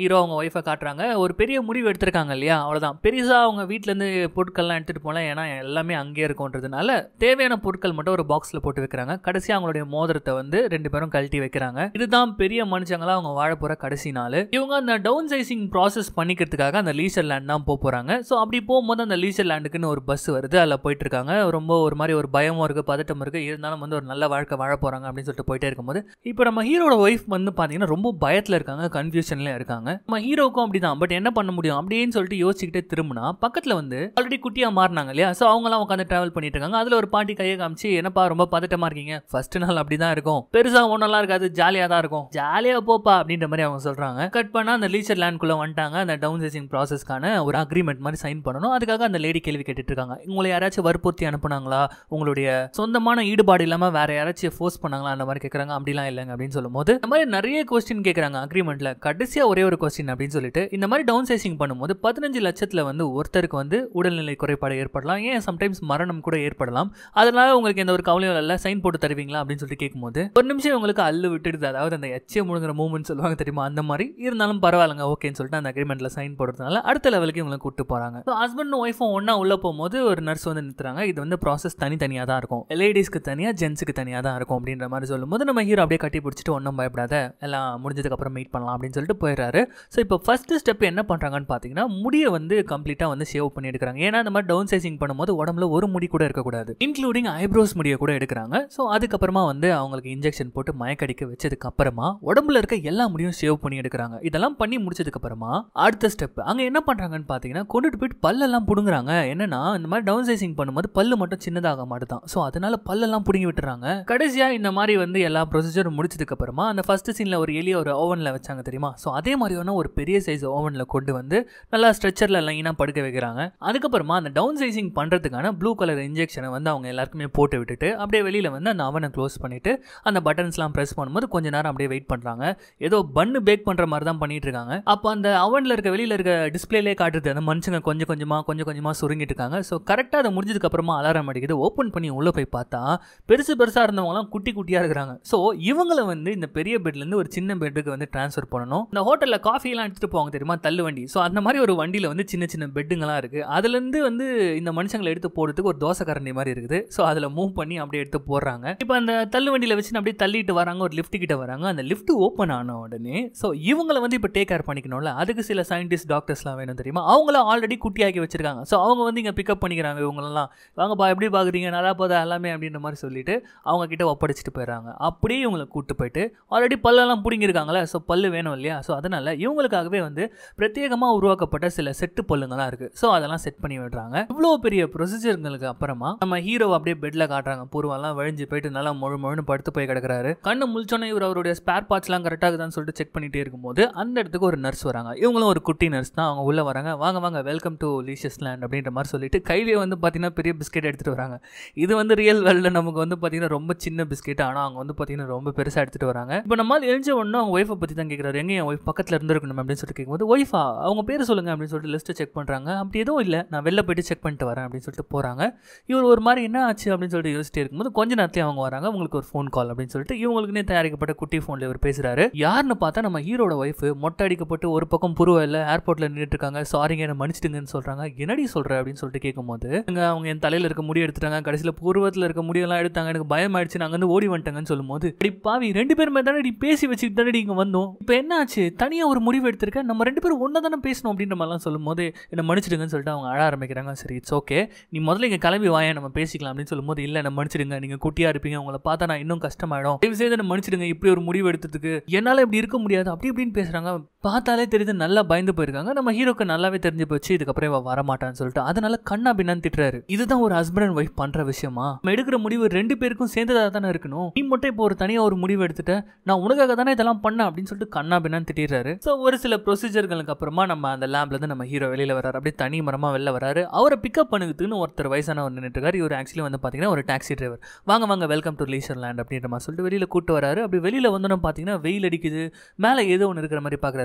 ஹீரோ அவங்க ஒய்ஃபை காட்டுறாங்க ஒரு பெரிய முடிவு எடுத்திருக்காங்க இல்லையா அவ்வளோதான் பெருசாக அவங்க வீட்டிலேருந்து பொருட்கள்லாம் எடுத்துகிட்டு போகலாம் ஏன்னா எல்லாமே அங்கேயே இருக்கும்ன்றதுனால தேவையான பொருட்கள் மட்டும் ஒரு பாக்ஸில் போட்டு வைக்கிறாங்க கடைசி அவங்களுடைய மோதிரத்தை வந்து ரெண்டு பேரும் கழட்டி வைக்கிறாங்க இதுதான் பெரிய மனுஷங்களா அவங்க வாழ போகிற கடைசி நாள் இவங்க அந்த டவுன் சைசிங் ப்ராசஸ் பண்ணிக்கிறதுக்காக அந்த லீசர் லேண்ட் தான் போக போகிறாங்க ஸோ அப்படி போகும்போது அந்த லீசர் லேண்டுக்குன்னு ஒரு பஸ் வருது அதில் போயிட்டு இருக்காங்க ரொம்ப ஒரு மாதிரி ஒரு பயமும் இருக்குது பதட்டம் இருக்குது இருந்தாலும் வந்து ஒரு நல்ல வாழ்க்கை வாழ போகிறாங்க அப்படின்னு சொல்லிட்டு போயிட்டே இருக்கும்போது இப்போ நம்ம ஹீரோட ஒய்ஃப் வந்து பார்த்தீங்கன்னா ரொம்ப பயத்தில் இருக்காங்க கன்ஃபியூஷன்ல இருக்காங்க நம்ம ஹீரோக்கும் அப்படிதான் பட் என்ன பண்ண முடியும் அப்படின்னு சொல்லிட்டு யோசிச்சுக்கிட்டே திரும்பினா பக்கத்தில் வந்து ஆல்ரெடி குட்டியாக மாறினாங்க இல்லையா ஸோ அவங்களாம் உட்காந்து ட்ராவல் பண்ணிட்டு இருக்காங்க அதில் ஒரு பாட்டி கையை காமிச்சு என்னப்பா ரொம்ப பதட்டமா இருக்கீங்க ஃபர்ஸ்ட் நாள் அப்படி தான் இருக்கும் பெருசாக ஒன்றெல்லாம் இருக்காது ஜாலியாக தான் இருக்கும் ஜாலியாக போப்பா அப்படின்ற மாதிரி அவங்க சொல்கிறாங்க கட் பண்ணால் அந்த லீச்சர் லேண்ட்குள்ளே வந்துட்டாங்க அந்த டவுன் சைசிங் ப்ராசஸ்க்கான ஒரு அக்ரிமெண்ட் மாதிரி சைன் பண்ணணும் அதுக்காக அந்த லேடி கேள்வி கேட்டுட்டு இருக்காங்க உங்களை யாராச்சும் வற்புறுத்தி அனுப்புனாங்களா உங்களுடைய சொந்தமான ஈடுபாடு இல்லாமல் வேற யாராச்சும் ஃபோர்ஸ் பண்ணாங்களா அந்த மாதிரி கேட்குறாங்க அப்படிலாம் இல்லைங்க அப்படின்னு சொல்லும்போது இந்த மாதிரி நிறைய கொஸ்டின் கேட்குறாங்க அக்ரிமெண்ட்ல கடைசியாக ஒரே ஒரு கொஸ்டின் அப்படின்னு சொல்லிட்டு இந்த மாதிரி டவுன் சைசிங் பண்ணும்போது பதினஞ்சு லட்சத்தில் வந்து ஒருத்தருக்கு வந்து உடல்நிலை குறைபாடு ஏற்படலாம் ஏன் சம்டைம்ஸ் மரணம் கூட ஏற்படலாம் அதனால உங்களுக்கு எந்த ஒரு கவலையும் இல்லை சைன் போட்டு தருவீங்களா அப்படின்னு சொல்லிட்டு கேட்கும்போது ஒரு நிமிஷம் உங்களுக்கு அல்லு விட்டுடுது அதாவது அந்த எச்சே முழுங்குற மூமெண்ட் சொல்லுவாங்க தெரியுமா அந்த மாதிரி இருந்தாலும் பரவாயில்லைங்க ஓகேன்னு சொல்லிட்டு அந்த அக்ரிமெண்ட்ல சைன் போடுறதுனால அடுத்த லெவலுக்கு இவங்களை கூட்டு போறாங்க ஸோ ஹஸ்பண்ட் ஒய்ஃபும் ஒன்றா உள்ள போகும்போது ஒரு நர்ஸ் வந்து நிறுத்துறாங்க இது வந்து ப்ராசஸ் தனித்தனியாக தான் இருக்கும் லேடிஸ்க்கு தனியாக ஜென்ஸுக்கு தனியாக தான் இருக்கும் அப்படின்ற மாதிரி சொல்லும்போது நம்ம ஹீரோ அப்படியே கட்டி பிடிச்சிட்டு ஒன்றும் பயப்படாத எல்லாம் முடிஞ்சதுக்கு அப்புறம் மீட் பண்ணலாம் அப்படின்னு சொல்லிட்டு போயிடுறாரு ஸோ இப்போ ஃபர்ஸ்ட் ஸ்டெப் என்ன பண்ணுறாங்கன்னு பார்த்தீங்கன்னா முடியை வந்து கம்ப்ளீட்டாக வந்து சேவ் பண்ணி எடுக்கிறாங்க ஏன்னா இந்த மாதிரி டவுன் சைசிங் பண்ணும்போது உடம்புல ஒரு முடி கூட இருக்கக்கூடாது இன்க்ளூடிங் ஐப்ரோஸ் முடியை கூட எடுக்கிறாங்க ஸோ அதுக்கப்புறமா வந்து அவங்களுக்கு இன்ஜெக்ஷன் போட்டு மயக்கடிக்க வச்சதுக்கு அப்புறமா உடம்புல இருக்க எல்லா முடியும் சேவ் பண்ணி எடுக்கிறாங்க இதெல்லாம் பண்ணி முடிச்சதுக்கு அப்புறமா அடுத்த ஸ்டெப் அங்க என்ன பண்றாங்கன்னு பாத்தீங்கன்னா கொண்டுட்டு போயிட்டு பல்லெல்லாம் புடுங்குறாங்க என்னன்னா இந்த மாதிரி டவுன் சைசிங் பண்ணும்போது பல்லு மட்டும் சின்னதாக மாட்டுதான் ஸோ அதனால பல்லெல்லாம் புடுங்கி விட்டுறாங்க கடைசியா இந்த மாதிரி வந்து எல்லா ப்ரொசீஜரும் முடிச்சதுக்கு அப்புறமா அந்த ஃபர்ஸ்ட் சீன்ல ஒரு எலிய ஒரு ஓவன்ல வச்சாங்க தெரியுமா ஸோ அதே மாதிரியான ஒரு பெரிய சைஸ் ஓவன்ல கொண்டு வந்து நல்லா ஸ்ட்ரெச்சர்ல லைனா படுக்க வைக்கிறாங்க அதுக்கப்புறமா அந்த டவுன் சைசிங் பண்றதுக்கான ப்ளூ கலர் இன்ஜெக்ஷனை வந்து அவங்க எல்லாருக்குமே போட்டு விட்டுட்டு அப்படியே வெளியில வந்து அந்த அவனை க்ளோஸ் பண்ணிட்டு அந்த பட்டன்ஸ்லாம் ப்ரெஸ் பண்ணும்போது கொஞ்ச நேரம் அப்படியே வெயிட் பண்ணுறாங்க ஏதோ பன்னு பேக் பண்ணுற மாதிரி தான் பண்ணிட்டு இருக்காங்க அப்போ அந்த அவனில் இருக்க வெளியில் இருக்க டிஸ்பிளேலே காட்டுது அந்த மனுஷங்க கொஞ்சம் கொஞ்சமாக கொஞ்சம் கொஞ்சமாக சுருங்கிட்டு இருக்காங்க ஸோ கரெக்டாக அதை முடிஞ்சதுக்கு அப்புறமா அலாரம் அடிக்குது ஓப்பன் பண்ணி உள்ளே போய் பார்த்தா பெருசு பெருசாக இருந்தவங்கலாம் குட்டி குட்டியாக இருக்கிறாங்க ஸோ இவங்களை வந்து இந்த பெரிய பெட்லேருந்து ஒரு சின்ன பெட்டுக்கு வந்து ட்ரான்ஸ்ஃபர் பண்ணணும் இந்த ஹோட்டலில் காஃபிலாம் எடுத்துகிட்டு போவாங்க தெரியுமா தள்ளு வண்டி ஸோ அந்த மாதிரி ஒரு வண்டியில் வந்து சின்ன சின்ன பெட்டுங்களாம் இருக்குது அதுலேருந்து வந்து இந்த மனுஷங்களை எடுத்து போடுறதுக்கு ஒரு தோசை கரண்டி மாதிரி இருக்குது ஸோ அதில் மூவ் பண்ணி அப்படியே எடுத்து போடுறாங்க இப்போ அந்த தள்ளு வண்டியில் வச்சு அப்படியே தள்ளிட்டு வராங்க ஒரு லிஃப்ட் கிட்ட வராங்க அந்த லிஃப்ட் ஓப்பன் ஆன உடனே ஸோ இவங்களை வந்து இப்போ டேக் கேர் பண்ணிக்கணும்ல அதுக்கு சில சயின்டிஸ்ட் டாக்டர்ஸ்லாம் வேணும் தெரியுமா அவங்கள ஆல்ரெடி குட்டியாக்கி வச்சிருக்காங்க ஸோ அவங்க வந்து இங்கே பிக்கப் பண்ணிக்கிறாங்க இவங்களெல்லாம் வாங்கப்பா எப்படி பார்க்குறீங்க நல்லா போதா எல்லாமே அப்படின்ற மாதிரி சொல்லிட்டு அவங்க கிட்ட ஒப்படைச்சிட்டு போயிடுறாங்க அப்படியே இவங்களை கூட்டு போயிட்டு ஆல்ரெடி பல்லெல்லாம் பிடிங்கிருக்காங்களே ஸோ பல்லு வேணும் இல்லையா ஸோ அதனால இவங்களுக்காகவே வந்து பிரத்யேகமாக உருவாக்கப்பட்ட சில செட்டு பல்லுங்களாம் இருக்குது ஸோ அதெல்லாம் செட் பண்ணி விடுறாங்க இவ்வளோ பெரிய ப்ரொசீஜருங்களுக்கு அப்புறமா நம்ம ஹீரோ அப்படியே பெட்டில் காட்டுறாங்க பூர்வெல்லாம் வழிஞ்சு போயிட்டு நல்லா முழு முழுன்னு படுத்து போய் கிடக்குறாரு கண்ணு முழிச்சோன்னே இவர் அவருடைய ஸ்பேர் பார்ட்ஸ்லாம் கரெக்டாக இருக்குதான்னு சொல்லிட்டு செக் பண்ணிட்டே இருக்கும்போது அந்த இடத்துக்கு ஒரு நர்ஸ் வராங்க இவங்களும் ஒரு குட்டி நர்ஸ் தான் அவங்க உள்ளே வராங்க வாங்க வாங்க வெல்கம் டு லீஷஸ் லேண்ட் அப்படின்ற மாதிரி சொல்லிட்டு கையிலேயே வந்து பார்த்தீங்கன்னா பெரிய பிஸ்கெட் எடுத்துகிட்டு வராங்க இது வந்து ரியல் வேர்ல்டில் நமக்கு வந்து பார்த்தீங்கன்னா ரொம்ப சின்ன பிஸ்கெட் ஆனால் அவங்க வந்து பார்த்தீங்கன்னா ரொம்ப பெருசாக எடுத்துகிட்டு வராங்க இப்போ நம்மளால் எழுஞ்ச உடனே அவங்க ஒய்ஃபை பற்றி தான் கேட்குறாரு எங்கே என் ஒய்ஃப் பக்கத்தில் இருந்திருக்கணும் அப்படின்னு சொல்லிட்டு கேட்கும்போது ஒய்ஃபா அவங்க பேர் சொல்லுங்க அப்படின்னு சொல்லிட்டு லிஸ்ட்டை செக் பண்ணுறாங்க அப்படி எதுவும் இல்லை நான் வெளில போயிட்டு செக் பண்ணிட்டு வரேன் அப்படின்னு சொல்லிட்டு போகிறாங்க இவர் ஒரு மாதிரி என்ன ஆச்சு அப்படின்னு சொல்லிட்டு யோசிச்சிட்டே இருக்கும்போது கொஞ்ச நேரத்தில் அவங்க வராங்க உங்களுக்கு ஒரு ஃபோன் கால் அப்படின்னு சொல்லிட்டு இவங்களுக்குனே தயாரிக்கப்பட்ட குட்டி ஃபோனில் இவர் பேசுகிறாரு யாருன்னு பார்த்தா நம்ம ஹீரோட ஒய்ஃப் மொட்டை அடிக்கப்பட்டு ஒரு பக்கம் புருவ ஏர்போர்ட்டில் நின்றுட்டு இருக்காங்க சாரிங்க என்ன மன்னிச்சிடுங்கன்னு சொல்கிறாங்க என்னடி சொல்கிற அப்படின்னு சொல்லிட்டு கேட்கும்போது இங்க அவங்க என் தலையில் இருக்க முடி எடுத்துட்டாங்க கடைசியில் பூர்வத்தில் இருக்க முடியெல்லாம் எடுத்தாங்க எனக்கு பயம் ஆயிடுச்சு நாங்கள் வந்து ஓடி வந்துட்டாங்கன்னு சொல்லும்போது அடி பாவி ரெண்டு பேருமே தானே நீ பேசி வச்சுக்கிட்டு தானே இங்கே வந்தோம் இப்போ என்ன ஆச்சு தனியாக ஒரு முடிவு எடுத்திருக்க நம்ம ரெண்டு பேரும் ஒன்றா தானே பேசணும் அப்படின்ற மாதிரிலாம் சொல்லும்போது என்ன மன்னிச்சிடுங்கன்னு சொல்லிட்டு அவங்க அழ ஆரம்பிக்கிறாங்க சரி இட்ஸ் ஓகே நீ முதல்ல இங்கே கிளம்பி வாயா நம்ம பேசிக்கலாம் அப்படின்னு சொல்லும்போது இல்லை என்ன மன்னிச்சிடுங்க நீங்கள் குட்டியாக இருப்பீங்க உங்களை பார்த்தா நான் இன்னும் கஷ்டமாயிடும் தயவு செய்து என்ன மன்னிச்சிடுங்க இப்படி ஒரு முடிவு எடுத்ததுக்கு என்னால் இப்படி இருக்க முடியாது அப்படி இப்படின்னு பேசுகிறாங்க பார்த்தாலே தெரியுது நல்லா பயந்து போயிருக்காங்க நம்ம ஹீரோக்கு நல்லாவே தெரிஞ்சு போச்சு இதுக்கப்புறம் இவ வரமாட்டான்னு சொல்லிட்டு அதனால கண்ணா பின்னான்னு திட்டுறாரு இதுதான் ஒரு ஹஸ்பண்ட் அண்ட் ஒய்ஃப் பண்ற விஷயமா நம்ம எடுக்கிற முடிவு ரெண்டு பேருக்கும் சேர்ந்ததாக தானே இருக்கணும் நீ மட்டும் இப்போ ஒரு தனியாக ஒரு முடிவு எடுத்துட்ட நான் உனக்காக தானே இதெல்லாம் பண்ணேன் அப்படின்னு சொல்லிட்டு கண்ணா பின்னான்னு திட்டிடுறாரு ஸோ ஒரு சில ப்ரொசீஜர்களுக்கு அப்புறமா நம்ம அந்த லேப்ல இருந்து நம்ம ஹீரோ வெளியில வராரு அப்படியே தனி மரமா வெளில வராரு அவரை பிக்கப் பண்ணுறதுக்குன்னு ஒருத்தர் வயசானவர் நின்றுட்டு இருக்காரு இவர் ஆக்சுவலி வந்து பார்த்தீங்கன்னா ஒரு டாக்ஸி டிரைவர் வாங்க வாங்க வெல்கம் டு லீஷர் லேண்ட் அப்படின்ற மாதிரி சொல்லிட்டு வெளியில கூட்டு வராரு அப்படி வெளியில வந்தோன்னு பார்த்தீங்கன்னா வெயில் அடிக்குது மேலே ஏதோ ஒன்று இருக்கிற மாதிரி பார்க்குறாரு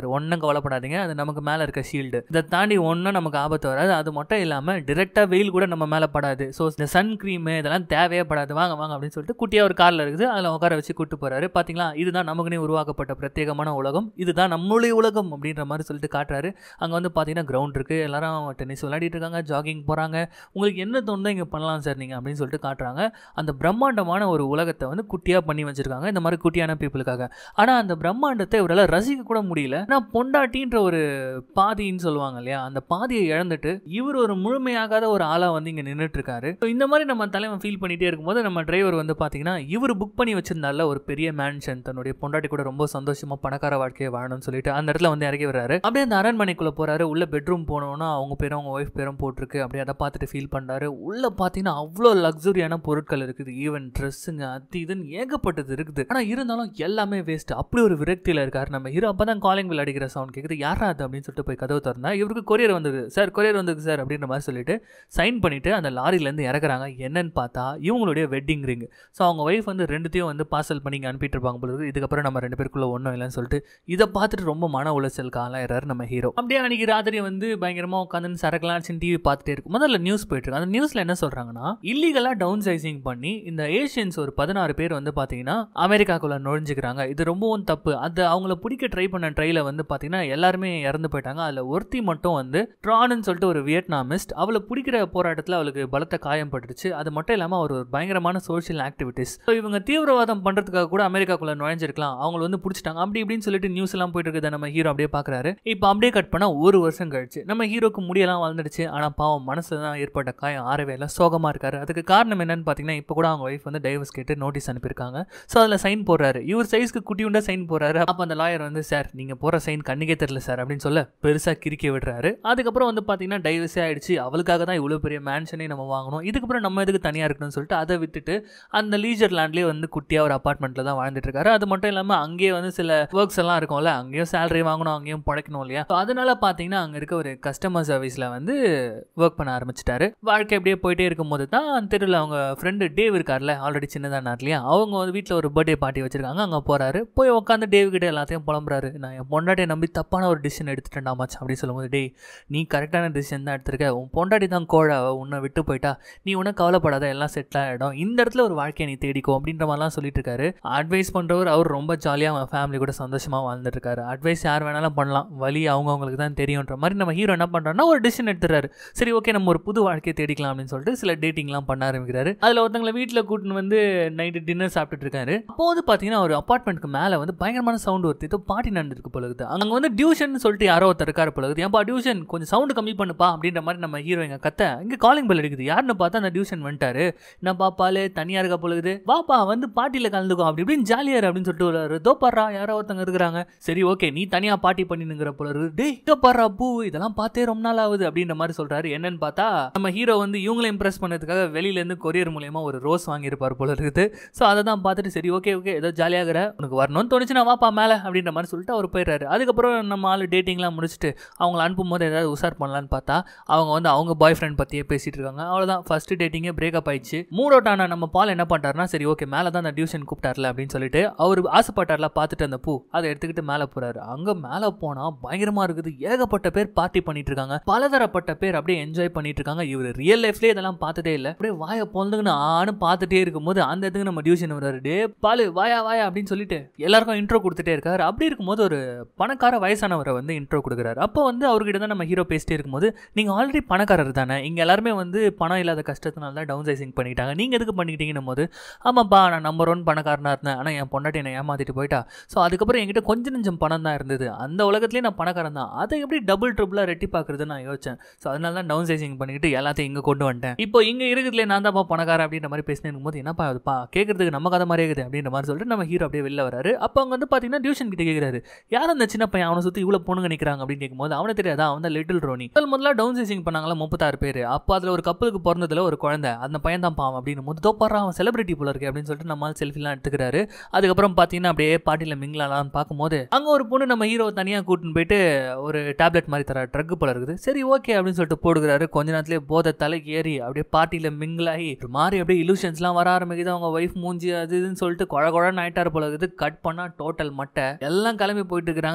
ஒன்றும் கவலைப்படாதீங்க அது நமக்கு மேலே இருக்க ஷீல்டு இதை தாண்டி ஒன்றும் நமக்கு ஆபத்து வராது அது மட்டும் இல்லாமல் டிரெக்டாக வெயில் கூட நம்ம மேலே படாது ஸோ இந்த சன் க்ரீமு இதெல்லாம் தேவையே படாது வாங்க வாங்க அப்படின்னு சொல்லிட்டு குட்டியாக ஒரு காரில் இருக்குது அதில் உட்கார வச்சு கூட்டு போகிறாரு பார்த்தீங்களா இதுதான் நமக்குனே உருவாக்கப்பட்ட பிரத்யேகமான உலகம் இதுதான் நம்மளுடைய உலகம் அப்படின்ற மாதிரி சொல்லிட்டு காட்டுறாரு அங்கே வந்து பார்த்தீங்கன்னா கிரவுண்ட் இருக்குது எல்லாரும் டென்னிஸ் விளையாடிட்டு இருக்காங்க ஜாகிங் போகிறாங்க உங்களுக்கு என்ன தோணுதோ இங்கே பண்ணலாம் சார் நீங்கள் அப்படின்னு சொல்லிட்டு காட்டுறாங்க அந்த பிரம்மாண்டமான ஒரு உலகத்தை வந்து குட்டியாக பண்ணி வச்சிருக்காங்க இந்த மாதிரி குட்டியான பீப்புளுக்காக ஆனால் அந்த பிரம்மாண்டத்தை இவரால் ரசிக்க கூட முடியல நான் பொண்டாட்டின்ற ஒரு பாதின்னு சொல்லுவாங்க இல்லையா அந்த பாதியை இழந்துட்டு இவர் ஒரு முழுமையாகாத ஒரு ஆளாக வந்து இங்கே நின்றுட்டு இருக்காரு So, இந்த மாதிரி நம்ம தலைவன் ஃபீல் பண்ணிட்டே இருக்கும்போது நம்ம டிரைவர் வந்து பார்த்தீங்கன்னா இவர் புக் பண்ணி வச்சிருந்தால ஒரு பெரிய மேன்ஷன் தன்னுடைய பொண்டாட்டி கூட ரொம்ப சந்தோஷமா பணக்கார வாழ்க்கையை வாழணும்னு சொல்லிட்டு அந்த இடத்துல வந்து இறங்கி வர்றாரு அப்படியே அந்த அரண்மனைக்குள்ள போறாரு உள்ள பெட்ரூம் போனோம்னா அவங்க பேரும் அவங்க ஒய்ஃப் பேரும் போட்டிருக்கு அப்படியே அதை பார்த்துட்டு ஃபீல் பண்றாரு உள்ள பார்த்தீங்கன்னா அவ்வளோ லக்ஸுரியான பொருட்கள் இருக்குது ஈவன் ட்ரெஸ்ஸுங்க அது இதுன்னு ஏகப்பட்டது இருக்குது ஆனால் இருந்தாலும் எல்லாமே வேஸ்ட் அப்படி ஒரு விரக்தியில் இருக்காரு நம்ம ஹீரோ அப்போ தான் காலிங் பில் அடிக்கிற சவுண்ட் கேட்குது யாரா அது அப்படின்னு சொல்லிட்டு போய் கதவு திறந்தா இவருக்கு கொரியர் வந்தது சார் கொரியர் வந்தது சார் அப்படின்ற மாதிரி சொல்லிட்டு சைன் பண்ணிட்டு அந்த லாரியிலேருந்து இறக்குறாங்க என்னன்னு பார்த்தா இவங்களுடைய வெட்டிங் ரிங் ஸோ அவங்க ஒய்ஃப் வந்து ரெண்டுத்தையும் வந்து பார்சல் பண்ணி இங்கே அனுப்பிட்டு இருப்பாங்க போல இருக்கு. இதுக்கப்புறம் நம்ம ரெண்டு பேருக்குள்ள ஒன்றும் இல்லைன்னு சொல்லிட்டு இதை பார்த்துட்டு ரொம்ப மன உளைச்சலுக்கு ஆளாயிறாரு நம்ம ஹீரோ அப்படியே அன்னைக்கு ராத்திரி வந்து பயங்கரமாக உட்காந்து சரக்குலாம் டிவி பார்த்துட்டே இருக்கும் முதல்ல நியூஸ் போயிட்டு இருக்கு அந்த நியூஸ்ல என்ன சொல்றாங்கன்னா இல்லீகலாக டவுன் சைசிங் பண்ணி இந்த ஏஷியன்ஸ் ஒரு பதினாறு பேர் வந்து பார்த்தீங்கன்னா அமெரிக்காக்குள்ள நுழைஞ்சுக்கிறாங்க இது ரொம்பவும் தப்பு அது அவங்கள பிடிக்க ட்ரை பண்ண ட்ரைல வந்து பார்த்தீங்கன்னா எல்லாருமே இறந்து போயிட்டாங்க அதில் ஒருத்தி மட்டும் வந்து ட்ரான்னு சொல்லிட்டு ஒரு வியட்நாமிஸ்ட் அவளை பிடிக்கிற போராட்டத்தில் அவளுக்கு பலத்த காயம் பட்டுருச்சு அது மட்டும் இல்லாமல் அவர் ஒரு பயங்கரமான சோஷியல் ஆக்டிவிட்டிஸ் ஸோ இவங்க தீவிரவாதம் பண்ணுறதுக்காக கூட அமெரிக்காக்குள்ள நுழைஞ்சிருக்கலாம் அவங்கள வந்து பிடிச்சிட்டாங்க அப்படி இப்படின்னு சொல்லிட்டு நியூஸ் எல்லாம் போயிட்டு இருக்குது நம்ம ஹீரோ அப்படியே பார்க்குறாரு இப்போ அப்படியே கட் பண்ணால் ஒரு வருஷம் கழிச்சு நம்ம ஹீரோக்கு முடியெல்லாம் வளர்ந்துடுச்சு ஆனால் பாவம் மனசுல தான் ஏற்பட்ட காயம் ஆறவே இல்லை சோகமாக இருக்காரு அதுக்கு காரணம் என்னன்னு பார்த்தீங்கன்னா இப்போ கூட அவங்க ஒய்ஃப் வந்து டைவர்ஸ் கேட்டு நோட்டீஸ் அனுப்பியிருக்காங்க ஸோ அதில் சைன் போடுறாரு இவர் சைஸ்க்கு குட்டி உண்டா சைன் போடுறாரு அப்போ அந்த லாயர் வந்து சார் நீங்கள் போகிற சைன் கண்ணுக்கே தெரியல சார் அப்படின்னு சொல்ல பெருசாக கிரிக்க விடுறாரு அதுக்கப்புறம் வந்து பார்த்தீங்கன்னா டைவர்ஸே ஆயிடுச்சு அவளுக்காக தான் இவ்வளோ பெரிய மேன்ஷனே நம்ம வாங்கணும் இதுக்கப்புறம் நம்ம எதுக்கு தனியாக இருக்கணும்னு சொல்லிட்டு அதை விட்டுட்டு அந்த லீஜர் லேண்ட்லேயே வந்து குட்டியாக ஒரு அப்பார்ட்மெண்ட்டில் தான் வாழ்ந்துட்டு இருக்காரு அது மட்டும் இல்லாமல் அங்கேயே வந்து சில ஒர்க்ஸ் எல்லாம் இருக்கும்ல அங்கேயும் சேலரி வாங்கணும் அங்கேயும் பழைக்கணும் இல்லையா So அதனால பார்த்தீங்கன்னா அங்கே இருக்க ஒரு கஸ்டமர் சர்வீஸில் வந்து ஒர்க் பண்ண ஆரம்பிச்சிட்டாரு வாழ்க்கை அப்படியே போயிட்டே இருக்கும்போது தான் தெருவில் அவங்க ஃப்ரெண்டு டேவ் இருக்கார்ல ஆல்ரெடி சின்னதானா இல்லையா அவங்க வந்து வீட்டில் ஒரு பர்த்டே பார்ட்டி வச்சிருக்காங்க அங்கே போறாரு போய் உட்காந்து டேவ் கிட்ட எல்லாத்தையும் புலம்புறாரு நான் என் பொண்டாட்டியை நம்பி தப்பான ஒரு டிசிஷன் எடுத்துட்டேன்டா மச்சான் அப்படின்னு சொல்லும்போது டேய் நீ கரெக்டான டிசிஷன் தான் எடுத்திருக்க உன் பொண்டாட்டி தான் கோழ அவ உன்னை விட்டு போயிட்டா நீ உனக்கு கவலைப்படாத எல்லாம் செட்டில் ஆகிடும் இந்த இடத்துல ஒரு வாழ்க்கையை நீ தேடிக்கோ அப்படின்ற மாதிரிலாம் சொல்லிட்டு இருக்காரு அட்வைஸ் பண்ணுறவர் அவர் ரொம்ப ஜாலியாக அவன் ஃபேமிலி கூட சந்தோஷமாக வாழ்ந்துட்டு இருக்காரு அட்வைஸ் யார் வேணாலும் பண்ணலாம் வழி அவங்கவுங்களுக்கு தான் தெரியுன்ற மாதிரி நம்ம ஹீரோ என்ன பண்ணுறாருன்னா ஒரு டிசிஷன் எடுத்துறாரு சரி ஓகே நம்ம ஒரு புது வாழ்க்கையை தேடிக்கலாம் அப்படின்னு சொல்லிட்டு சில டேட்டிங்லாம் பண்ண ஆரம்பிக்கிறாரு அதில் ஒருத்தங்களை வீட்டில் கூட்டின்னு வந்து நைட்டு டின்னர் சாப்பிட்டுட்டு இருக்காரு அப்போ வந்து பார்த்தீங்கன்னா ஒரு அப்பார்ட்மெண்ட்க்கு மேலே வந்து பயங்கரமான சவுண்ட் வருது ஏதோ பாட்டி நடந்துருக்கு போல இருக்குது அங்கே வந்து டியூஷன் சொல்லிட்டு யாரோ ஒருத்தர் இருக்காரு போல இருக்குது ஏன்பா டியூஷன் கொஞ்சம் சவுண்டு கம்மி பண்ணுப்பா அப்படின்ற மாதிரி நம்ம ஹீரோ எங்க கத்த இங்கே காலிங் பெல் அடிக்குது யாருன்னு பார்த்தா அந்த டியூஷன் வந்துட்டாரு என்னப்பா பாப்பாலே தனியாக இருக்க பொழுது வாப்பா வந்து பாட்டியில் கலந்துக்கோ அப்படி இப்படின்னு ஜாலியார் அப்படின்னு சொல்லிட்டு வர்றாரு தோ பாடுறா யாரோ ஒருத்தங்க இருக்கிறாங்க சரி ஓகே நீ தனியாக பாட்டி பண்ணினுங்கிற போல இருக்கு டேய் இதோ பாடுறா பூ இதெல்லாம் பார்த்தே ரொம்ப நாள் ஆகுது அப்படின்ற மாதிரி சொல்றாரு என்னன்னு பார்த்தா நம்ம ஹீரோ வந்து இவங்களை இம்ப்ரெஸ் பண்ணதுக்காக வெளியிலேருந்து கொரியர் மூலியமா ஒரு ரோஸ் வாங்கியிருப்பார் போல இருக்குது ஸோ அதை தான் பார்த்துட்டு சரி ஓகே ஓகே ஏதோ ஜாலியாகிற உனக்கு வரணும்னு தோணுச்சுன்னா வாப்பா மேலே அப்படின்ற மாதிரி சொல்லிட்டு அவர் போயிடுறாரு அதுக்கப்புறம் நம்ம ஆள் டேட்டிங்லாம் முடிச்சுட்டு அவங்கள அனுப்பும் போது ஏதாவது உஷார் பண்ணலான்னு பார்த்தா அவங்க வந்து அவங்க பாய் ஃப்ரெண்ட் பற்றியே பேசிட்டு இருக்காங்க அவ்வளோதான் ஃபர்ஸ்ட் டேட்டிங்கே பிரேக்கப் ஆயிடுச்சு மூட் அவுட் ஆன நம்ம பால் என்ன பண்ணிட்டாருன்னா சரி ஓகே மேலே தான் அந்த டியூஷன் கூப்பிட்டார்ல அப்படின்னு சொல்லிட்டு அவர் ஆசைப்பட்டார்ல பார்த்துட்டு அந்த பூ அதை எடுத்துக்கிட்டு மேலே போறாரு அங்கே மேலே போனால் பயங்கரமாக இருக்குது ஏகப்பட்ட பேர் பார்ட்டி பண்ணிட்டு இருக்காங்க பலதரப்பட்ட பேர் அப்படியே என்ஜாய் பண்ணிட்டு இருக்காங்க இவர் ரியல் லைஃப்லேயே இதெல்லாம் பார்த்ததே இல்லை அப்படியே வாயை பொழுதுங்கன்னு ஆன்னு பார்த்துட்டே இருக்கும்போது அந்த இடத்துக்கு நம்ம டியூஷன் வர்றாரு டே பாலு வாயா வாயா அப்படின்னு சொல்லிட்டு எல்லாருக்கும் இன்ட்ரோ கொடுத்துட்டே இருக்காரு அப்படி இருக்கும்போது ஒரு பணக்கார வயசானவரை வந்து இன்ட்ரோ கொடுக்குறாரு அப்போ வந்து அவர்கிட்ட தான் நம்ம ஹீரோ பேசிட்டே இருக்கும்போது நீங்கள் ஆல்ரெடி பணக்காரர் தானே இங்கே எல்லாருமே வந்து பணம் இல்லாத கஷ்டத்தினால தான் டவுன் சைசிங் பண்ணிக்கிட்டாங்க நீங்கள் எதுக்கு பண்ணிக்கிட்டீங்கன்னும் போது ஆமாப்பா நான் நம்பர் ஒன் பணக்காரனாக இருந்தேன் ஆனால் என் பொண்டாட்டி என்னை ஏமாத்திட்டு போயிட்டா ஸோ அதுக்கப்புறம் என்கிட்ட கொஞ்சம் நெஞ்சம் பணம் தான் இருந்தது அந்த உலகத்துலேயே நான் பணக்காரன் தான் அதை எப்படி டபுள் ட்ரிபிளாக ரெட்டி பார்க்குறது நான் யோசிச்சேன் ஸோ அதனால தான் டவுன் சைசிங் பண்ணிக்கிட்டு எல்லாத்தையும் இங்கே கொண்டு வந்துட்டேன் இப்போ இங்கே இருக்குதுல நான் தான்ப்பா பணக்காரன் அப்படின்ற மாதிரி பேசினேன் போது என்னப்பா அதுப்பா கேட்கறதுக்கு நம்ம கதை மாதிரியே இருக்குது அப்படின்ற மாதிரி சொல்லிட்டு நம்ம ஹீரோ அப்படியே வெளில வராரு அப்போ அங்கே வந்து பார்த்தீங்கன்னா டியூஷன் கிட்ட கேட்குறாரு யார் அந்த சின்ன பையன் அவனை சுற்றி இவ்வளோ பொண்ணுங்க நிற்கிறாங்க அப்படின்னு கேட்கும்போது அவனை தெரியாதா அவன் தான் லிட்டில் ரோனி முதல் முதல்ல டவுன் சைசிங் பண்ணாங்களா முப்பத்தாறு பேர் அப்போ அதில் ஒரு கப்பலுக்கு பிறந்ததுல ஒரு குழந்தை அந்த பையன் தான் பாவம் அப்படின்னு போது தோப்பாடுறான் அவன் செலிபிரிட்டி போல இருக்கு அப்படின்னு சொல்லிட்டு நம்மளால் செல்ஃபிலாம் எடுத்துக்கிறாரு அதுக்கப்புறம் பார்த்தீங்கன்னா அப்படியே பாட்டியில் மிங்கலாம்னு பார்க்கும்போது அங்கே ஒரு பொண்ணு நம்ம ஹீரோ தனியாக கூட்டின்னு போயிட்டு ஒரு டேப்லெட் மாதிரி தர ட்ரக் போல இருக்குது சரி ஓகே அப்படின்னு சொல்லிட்டு போடுகிறாரு கொஞ்ச நேரத்துலேயே போதை தலைக்கு ஏறி அப்படியே பாட்டியில் மிங்கிளாகி ஒரு மாதிரி அப்படியே இலூஷன்ஸ்லாம் வர ஆரம்பிக்குது அவங்க ஒய்ஃப் மூஞ்சி அது இதுன்னு சொல்லிட்டு குழ குழன்னு ஆயிட்டாரு போல இருக்குது கட் பண்ணால் டோட்டல் மட்டை எல்லாம் கிளம்பி போயிட்டு இருக்கிறாங்க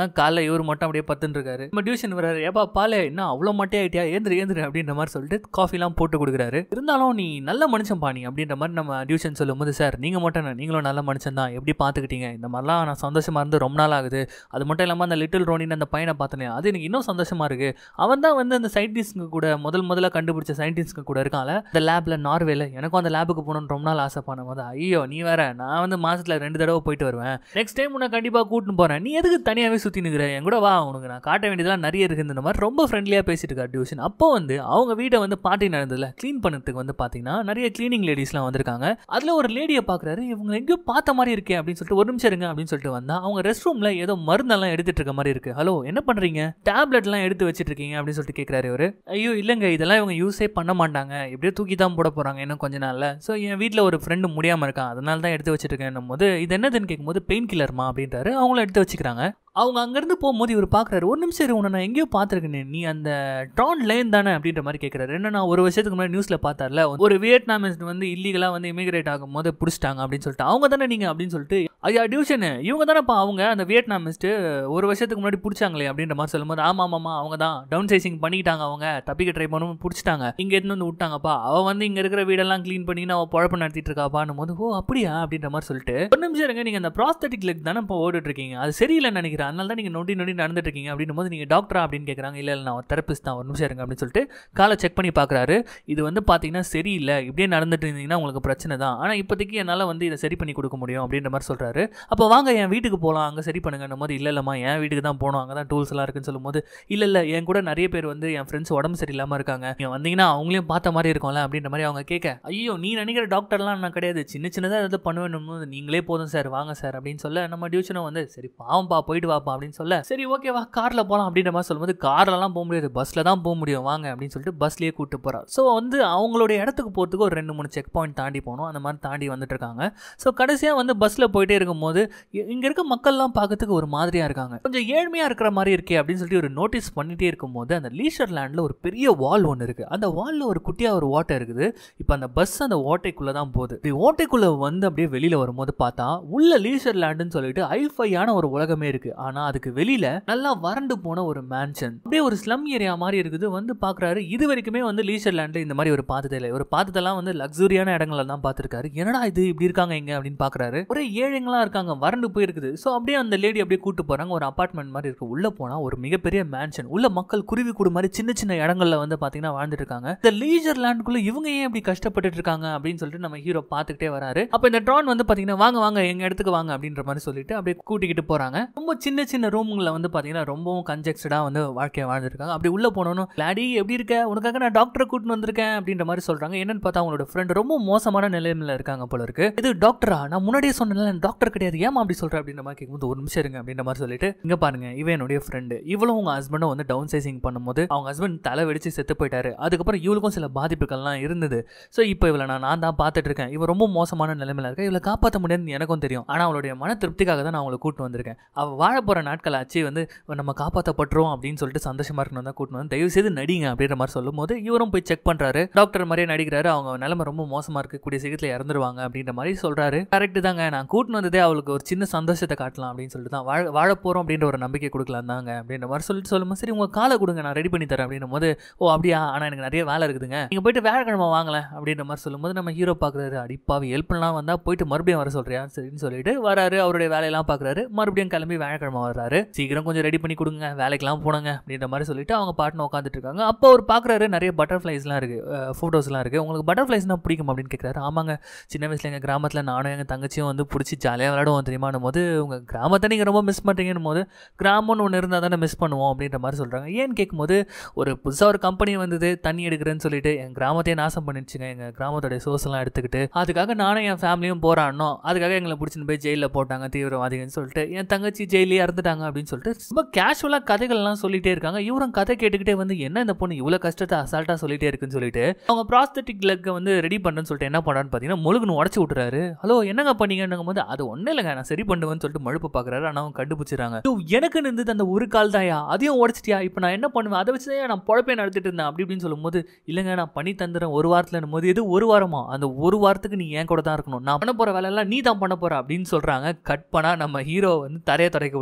போறாங்க காலைல இவர் மட்டும் அப்படியே பத்துன்னு இருக்காரு நம்ம டியூஷன் வராரு ஏப்பா பாலே என்ன அவ்வளோ மட்டே ஆயிட்டியா ஏந்திரு ஏந்திரு அப்படின்ற மாதிரி சொல்லிட்டு காஃபிலாம் போட்டு கொடுக்குறாரு இருந்தாலும் நீ நல்ல மனுஷன் பாணி அப்படின்ற மாதிரி நம்ம டியூஷன் சொல்லும்போது சார் நீங்க மட்டும் என்ன, நீங்களும் நல்ல மனுஷன் தான் எப்படி பார்த்துக்கிட்டீங்க இந்த மாதிரிலாம் நான் சந்தோஷமா இருந்து ரொம்ப நாள் ஆகுது அது மட்டும் இல்லாமல் அந்த லிட்டில் ரோனின்னு அந்த பையனை பார்த்தனே அது எனக்கு இன்னும் சந்தோஷமா இருக்கு அவன் தான் வந்து அந்த சயின்டிஸ்ட்ங்க கூட முதல் முதல்ல கண்டுபிடிச்ச சயின்டிஸ்ட்ங்க கூட இருக்கான்ல இந்த லேப்ல நார்வேல எனக்கும் அந்த லேபுக்கு போகணும்னு ரொம்ப நாள் ஆசைப்பான போது ஐயோ நீ வேற நான் வந்து மாசத்துல ரெண்டு தடவை போயிட்டு வருவேன் நெக்ஸ்ட் டைம் உன்னை கண்டிப்பா கூட்டின்னு போறேன் நீ எதுக்கு தனியாவே சுத்தி நிக்கிற என் கூட வா உனக்கு நான் காட்ட வேண்டியதெல்லாம் நிறைய இருக்கு இந்த மாதிரி ரொம்ப ஃப்ரெண்ட்லியா பேசிட்டு இருக்கா டியூஷன் அப்போ வந்து அவங்க வீட்டை வந்து பார்ட்டி நடந்ததுல க்ளீன் பண்ணதுக்கு வந்து பாத்தீங்கன்னா நிறைய க்ளீனிங் லேடிஸ்லாம் வந்திருக்காங்க அதுல ஒரு லேடியை பாக்குறாரு இவங்க எங்கேயோ பார்த்த மாதிரி இருக்கே அப்படின்னு சொல்லிட்டு ஒரு நிமிஷம் இருங்க அப்படின்னு சொல்லிட்டு வந்தா அவங்க ரெஸ்ட் ரூம்ல ஏதோ மருந்தெல்லாம் எடுத்துட்டு இருக்க மாதிரி இருக்கு ஹலோ என்ன பண்றீங்க டேப்லெட் எல்லாம் எடுத்து வச்சிட்டு இருக்கீங்க அப்படின்னு சொல்லிட்டு கேக்குறாரு இவரு ஐயோ இல்லைங்க இதெல்லாம் இவங்க யூஸே பண்ண மாட்டாங்க எப்படியோ தூக்கி தான் போட போறாங்க இன்னும் கொஞ்ச நாள்ல ஸோ என் வீட்டில் ஒரு ஃப்ரெண்டு முடியாம இருக்கான் அதனால தான் எடுத்து வச்சிட்டு இருக்கேன் போது இது என்னதுன்னு கேட்கும்போது பெயின் கில்லர்மா அப்படின்றாரு அவங்களும் எடுத்து வச்சுக்கிறாங்க அவங்க அங்கேருந்து போகும்போது இவர் பார்க்குறாரு ஒரு நிமிஷம் இரு, உன்னை நான் எங்கேயோ பார்த்துருக்கேனே நீ அந்த ட்ரான் லேன் தானே அப்படின்ற மாதிரி கேட்குறாரு என்ன நான் ஒரு வருஷத்துக்கு முன்னாடி நியூஸில் பார்த்தார்ல ஒரு வியட்நாமிஸ்ட் வந்து இல்லீகலாக வந்து இமிகிரேட் ஆகும்போது பிடிச்சிட்டாங்க அப்படின்னு சொல்லிட்டு அவங்க தானே நீங்கள் அப்படின்னு சொல்லிட்டு ஐயா டியூஷனு இவங்க தானேப்பா அவங்க அந்த வியட்நாமிஸ்ட்டு ஒரு வருஷத்துக்கு முன்னாடி பிடிச்சாங்களே அப்படின்ற மாதிரி சொல்லும்போது ஆமாம் ஆமாம் அவங்க தான் டவுன் சைசிங் பண்ணிக்கிட்டாங்க அவங்க தப்பிக்க ட்ரை பண்ணும் பிடிச்சிட்டாங்க இங்கே எடுத்துன்னு வந்து விட்டாங்கப்பா அவள் வந்து இங்கே இருக்கிற வீடெல்லாம் க்ளீன் பண்ணி அவள் குழப்பம் நடத்திட்டு இருக்காப்பான்னு போது ஓ அப்படியா அப்படின்ற மாதிரி சொல்லிட்டு ஒரு நிமிஷம் இருங்க நீங்கள் அந்த ப்ராஸ்தட்டிக் லெக் தானே இப்போ ஓடிட்டு இருக்கீங்க அது சரியில்லைன்னு நினைக்கிறேன் அதனால தான் நீங்கள் நொண்டி நொண்டி நடந்துட்டு இருக்கீங்க அப்படின்னும் போது நீங்கள் டாக்டரா அப்படின்னு கேட்குறாங்க இல்லை இல்லை நான் ஒரு தெரபிஸ்ட் தான் ஒரு நிமிஷம் இருங்க அப்படின்னு சொல்லிட்டு காலை செக் பண்ணி பார்க்குறாரு இது வந்து பார்த்தீங்கன்னா சரியில்லை இப்படியே நடந்துட்டு இருந்தீங்கன்னா உங்களுக்கு பிரச்சனை தான் ஆனால் இப்போதைக்கு என்னால் வந்து இதை சரி பண்ணி கொடுக்க முடியும் அப்படின்ற மாதிரி சொல்கிறாரு அப்போ வாங்க என் வீட்டுக்கு போகலாம் அங்கே சரி பண்ணுங்கன்னும் போது இல்லை இல்லைம்மா என் வீட்டுக்கு தான் போகணும் அங்கே தான் டூல்ஸ் எல்லாம் இருக்குன்னு சொல்லும்போது இல்லை இல்லை என் கூட நிறைய பேர் வந்து என் ஃப்ரெண்ட்ஸ் உடம்பு சரியில்லாமல் இருக்காங்க நீங்கள் வந்தீங்கன்னா அவங்களையும் பார்த்த மாதிரி இருக்கும்ல அப்படின்ற மாதிரி அவங்க கேட்க ஐயோ நீ நினைக்கிற டாக்டர்லாம் நான் கிடையாது சின்ன சின்னதாக ஏதாவது பண்ணுவேன் போது நீங்களே போதும் சார் வாங்க சார் அப்படின்னு சொல்ல நம்ம டியூஷனும் வந்து சரி பாவம்பா போயிட்டு வாப்பா அப்படின்னு சொல்ல சரி ஓகேவா காரில் போகலாம் அப்படின்ற மாதிரி சொல்லும்போது கார்லலாம் போக முடியாது பஸ்ஸில் தான் போக முடியும் வாங்க அப்படின்னு சொல்லிட்டு பஸ்லேயே கூப்பிட்டு போகிறார் ஸோ வந்து அவங்களுடைய இடத்துக்கு போகிறதுக்கு ஒரு ரெண்டு மூணு செக் பாயிண்ட் தாண்டி போகணும் அந்த மாதிரி தாண்டி வந்துட்டு இருக்காங்க ஸோ கடைசியாக வந்து பஸ்ஸில் போயிட்டே இருக்கும்போது இங்கே இருக்க மக்கள்லாம் பார்க்கறதுக்கு ஒரு மாதிரியாக இருக்காங்க கொஞ்சம் ஏழ்மையாக இருக்கிற மாதிரி இருக்கே அப்படின்னு சொல்லிட்டு ஒரு நோட்டீஸ் பண்ணிட்டே இருக்கும்போது அந்த லீஷர் லேண்டில் ஒரு பெரிய வால் ஒன்று இருக்குது அந்த வாலில் ஒரு குட்டியாக ஒரு ஓட்டை இருக்குது இப்போ அந்த பஸ் அந்த ஓட்டைக்குள்ளே தான் போகுது இப்படி ஓட்டைக்குள்ளே வந்து அப்படியே வெளியில் வரும்போது பார்த்தா உள்ள லீஷர் லேண்டுன்னு சொல்லிட்டு ஹைஃபையான ஒரு உலகமே இருக்குது ஆனால் அதுக்கு வெளியில் நல்லா வறண்டு போன ஒரு மேன்ஷன் அப்படியே ஒரு ஸ்லம் ஏரியா மாதிரி இருக்குது வந்து பார்க்குறாரு இது வரைக்குமே வந்து லீஷர் லேண்டில் இந்த மாதிரி ஒரு பார்த்ததே இல்லை ஒரு பார்த்ததெல்லாம் வந்து லக்ஸுரியான இடங்கள்ல தான் பார்த்துருக்காரு என்னடா இது இப்படி இருக்காங்க இங்க அப்படின்னு பார்க்குறாரு ஒரே ஏழைங்களா இருக்காங்க வறண்டு போயிருக்குது ஸோ அப்படியே அந்த லேடி அப்படியே கூட்டு போறாங்க ஒரு அபார்ட்மெண்ட் மாதிரி இருக்கு உள்ள போனா ஒரு மிகப்பெரிய மேன்ஷன் உள்ள மக்கள் குருவி கூடு மாதிரி சின்ன சின்ன இடங்கள்ல வந்து பாத்தீங்கன்னா வாழ்ந்துட்டு இருக்காங்க இந்த லீஜர் லேண்டுக்குள்ள இவங்க ஏன் இப்படி கஷ்டப்பட்டுட்டு இருக்காங்க அப்படின்னு சொல்லிட்டு நம்ம ஹீரோ பார்த்துக்கிட்டே வராரு அப்போ இந்த ட்ரான் வந்து பாத்தீங்கன்னா வாங்க வாங்க எங்க இடத்துக்கு வாங்க அப்படின்ற மாதிரி சொல்லிட்டு அப்படியே கூட்டிக்கிட்டு போறாங்க ரொம்ப சின்ன சின்ன ரூம்களை வந்து பாத்தீங்கன்னா ரொம்பவும் கன்ஜெக்டடா வந்து வாழ்க்கையை வாழ்ந்துருக்காங்க அப்படி உள்ள போனோன்னு லாடி எப்படி இருக்க உனக்காக நான் டாக்டரை கூட்டின்னு வந்திருக்கேன் அப்படின்ற மாதிரி சொல்றாங்க என்னன்னு பார்த்தா அவங்களோட ஃப்ரெண்ட் ரொம்ப மோசமான நிலைமையில இருக்காங்க போல இருக்கு இது டாக்டரா நான் முன்னாடியே சொன்னேன்ல டாக்டர் கிடையாது ஏமா அப்படி சொல்ற அப்படின்ற மாதிரி கேட்கும்போது ஒரு நிமிஷம் இருங்க அப்படின்ற மாதிரி சொல்லிட்டு இங்க பாருங்க இவன் என்னுடைய ஃப்ரெண்டு இவளும் உங்க ஹஸ்பண்டும் வந்து டவுன் சைசிங் பண்ணும்போது அவங்க ஹஸ்பண்ட் தலை வெடிச்சு செத்து போயிட்டாரு அதுக்கப்புறம் இவளுக்கும் சில பாதிப்புகள்லாம் இருந்தது ஸோ இப்போ இவளை நான் நான் தான் பார்த்துட்டு இருக்கேன் இவ ரொம்ப மோசமான நிலைமையில இருக்கா இவளை காப்பாற்ற முடியாதுன்னு எனக்கும் தெரியும் ஆனால் அவளுடைய மன திருப்திக்காக தான் நான் அவளை கூட்டு வந்திருக்கேன் அவள் வாழ போகிற நாட்கள் ஆச்சு வந்து நம்ம காப்பாற்றப்பட்டுரும் அப்படின்னு சொல்லிட்டு சந்தோஷமா இருக்கணும் தான் கூட்டு வந்து தயவு செய்து நடிங்க அப்படின்ற மாதிரி சொல்லும் போது இவரும் போய் செக் பண்றாரு டாக்டர் மாதிரியே நடிக்கிறாரு அவங்க நிலைமை ரொம்ப மோசமா இருக்கு கூடிய சீக்கிரத்தில் இறந்துருவாங்க அப்படின்ற மாதிரி சொல்றாரு கரெக்ட் தாங்க நான் கூட்டின்னு வந்ததே அவளுக்கு ஒரு சின்ன சந்தோஷத்தை காட்டலாம் அப்படின்னு சொல்லிட்டு தான் வாழ வாழ போறோம் அப்படின்ற ஒரு நம்பிக்கை கொடுக்கலாம் தாங்க அப்படின்ற மாதிரி சொல்லிட்டு சொல்லும்போது சரி உங்க காலை கொடுங்க நான் ரெடி பண்ணி தரேன் அப்படின்னும் போது ஓ அப்படியா ஆனால் எனக்கு நிறைய வேலை இருக்குதுங்க நீங்க போயிட்டு வேலைக்கிழமை வாங்கலாம் அப்படின்ற மாதிரி சொல்லும்போது நம்ம ஹீரோ பார்க்குறாரு அடிப்பாவி ஹெல்ப்லாம் வந்தா போயிட்டு மறுபடியும் வர சொல்றியா சரின்னு சொல்லிட்டு வராரு அவருடைய வேலையெல்லாம் பார்க்குறாரு மறுபடியும் கிளம்பி வேலைக்கிழமை வர்றாரு சீக்கிரம் கொஞ்சம் ரெடி பண்ணி கொடுங்க வேலைக்கெல்லாம் போனங்க அப்படின்ற மாதிரி சொல்லிட்டு அவங்க பாட்டுன்னு உட்காந்துட்டு இருக்காங்க அப்போ அவர் பார்க்குறாரு நிறைய பட்டர்ஃப்ளைஸ்லாம் இருக்கு ஃபோட்டோஸ்லாம் இருக்கு உங்களுக்கு பட்டர்ஃப்ளைஸ்னா பிடிக்கும் அப்படின்னு கேட்குறாரு ஆமாங்க சின்ன வயசுல எங்கள் கிராமத்தில் நானும் எங்கள் தங்கச்சியும் வந்து பிடிச்சி ஜாலியாக விளையாடுவோம் தெரியுமானும் போது உங்கள் கிராமத்தை நீங்கள் ரொம்ப மிஸ் பண்ணுறீங்கன்னு போது கிராமம்னு ஒன்று இருந்தால் தானே மிஸ் பண்ணுவோம் அப்படின்ற மாதிரி சொல்கிறாங்க ஏன்னு கேட்கும்போது ஒரு புதுசாக ஒரு கம்பெனி வந்தது தண்ணி எடுக்கிறேன்னு சொல்லிட்டு என் கிராமத்தையே நாசம் பண்ணிடுச்சுங்க எங்கள் கிராமத்தோடைய சோர்ஸ் எல்லாம் எடுத்துக்கிட்டு அதுக்காக நானும் என் ஃபேமிலியும் போராடணும் அதுக்காக எங்களை பிடிச்சின்னு போய் ஜெயிலில் போட்டாங்க தீவிரவாதிகள்னு சொல்லிட்டு என் தங்கச்சி ஜெயிலே இறந்துட்டாங்க அப்படின்னு சொல்லிட்டு ரொம்ப கேஷுவலாக கதைகள்லாம் சொல்லிட்டே இருக்காங்க இவரும் கதை கேட்டுக்கிட்டே வந்து என்ன இந்த பொண்ணு இவ்வளோ கஷ்டத்தை அசால்ட்டாக சொல்லிட்டே இருக்குன்னு சொல்லிட்டு அவங்க ப்ராஸ்தட்டிக் லெக்கை வந்து ரெடி பண்ணுன்னு சொல்லிட்டு என்ன பண்ணான்னு பார்த்தீங்கன்னா முழுகுன்னு உடச்சி விட்டுறாரு ஹலோ என்னங்க பண்ணீங்கன்னு போது அது ஒன்றும் இல்லைங்க நான் சரி பண்ணுவேன்னு சொல்லிட்டு மழுப்பு பார்க்குறாரு ஆனால் அவங்க கண்டுபிடிச்சிடறாங்க "ஐயோ, எனக்கு இருந்தது அந்த ஒரு கால் தாயா அதையும் உடச்சிட்டியா இப்போ நான் என்ன பண்ணுவேன் அதை வச்சு தான் நான் பொழப்பே நடத்திட்டு இருந்தேன் அப்படி இப்படின்னு சொல்லும்போது இல்லைங்க நான் பண்ணி தந்துடுறேன் ஒரு வாரத்தில் போது இது ஒரு வாரமா அந்த ஒரு வாரத்துக்கு நீ என் கூட தான் இருக்கணும் நான் பண்ண போகிற வேலையெல்லாம் நீ தான் பண்ண போற அப்படின்னு சொல்கிறாங்க கட் பண்ணா நம்ம ஹீரோ வந்து தரையை துடைக்க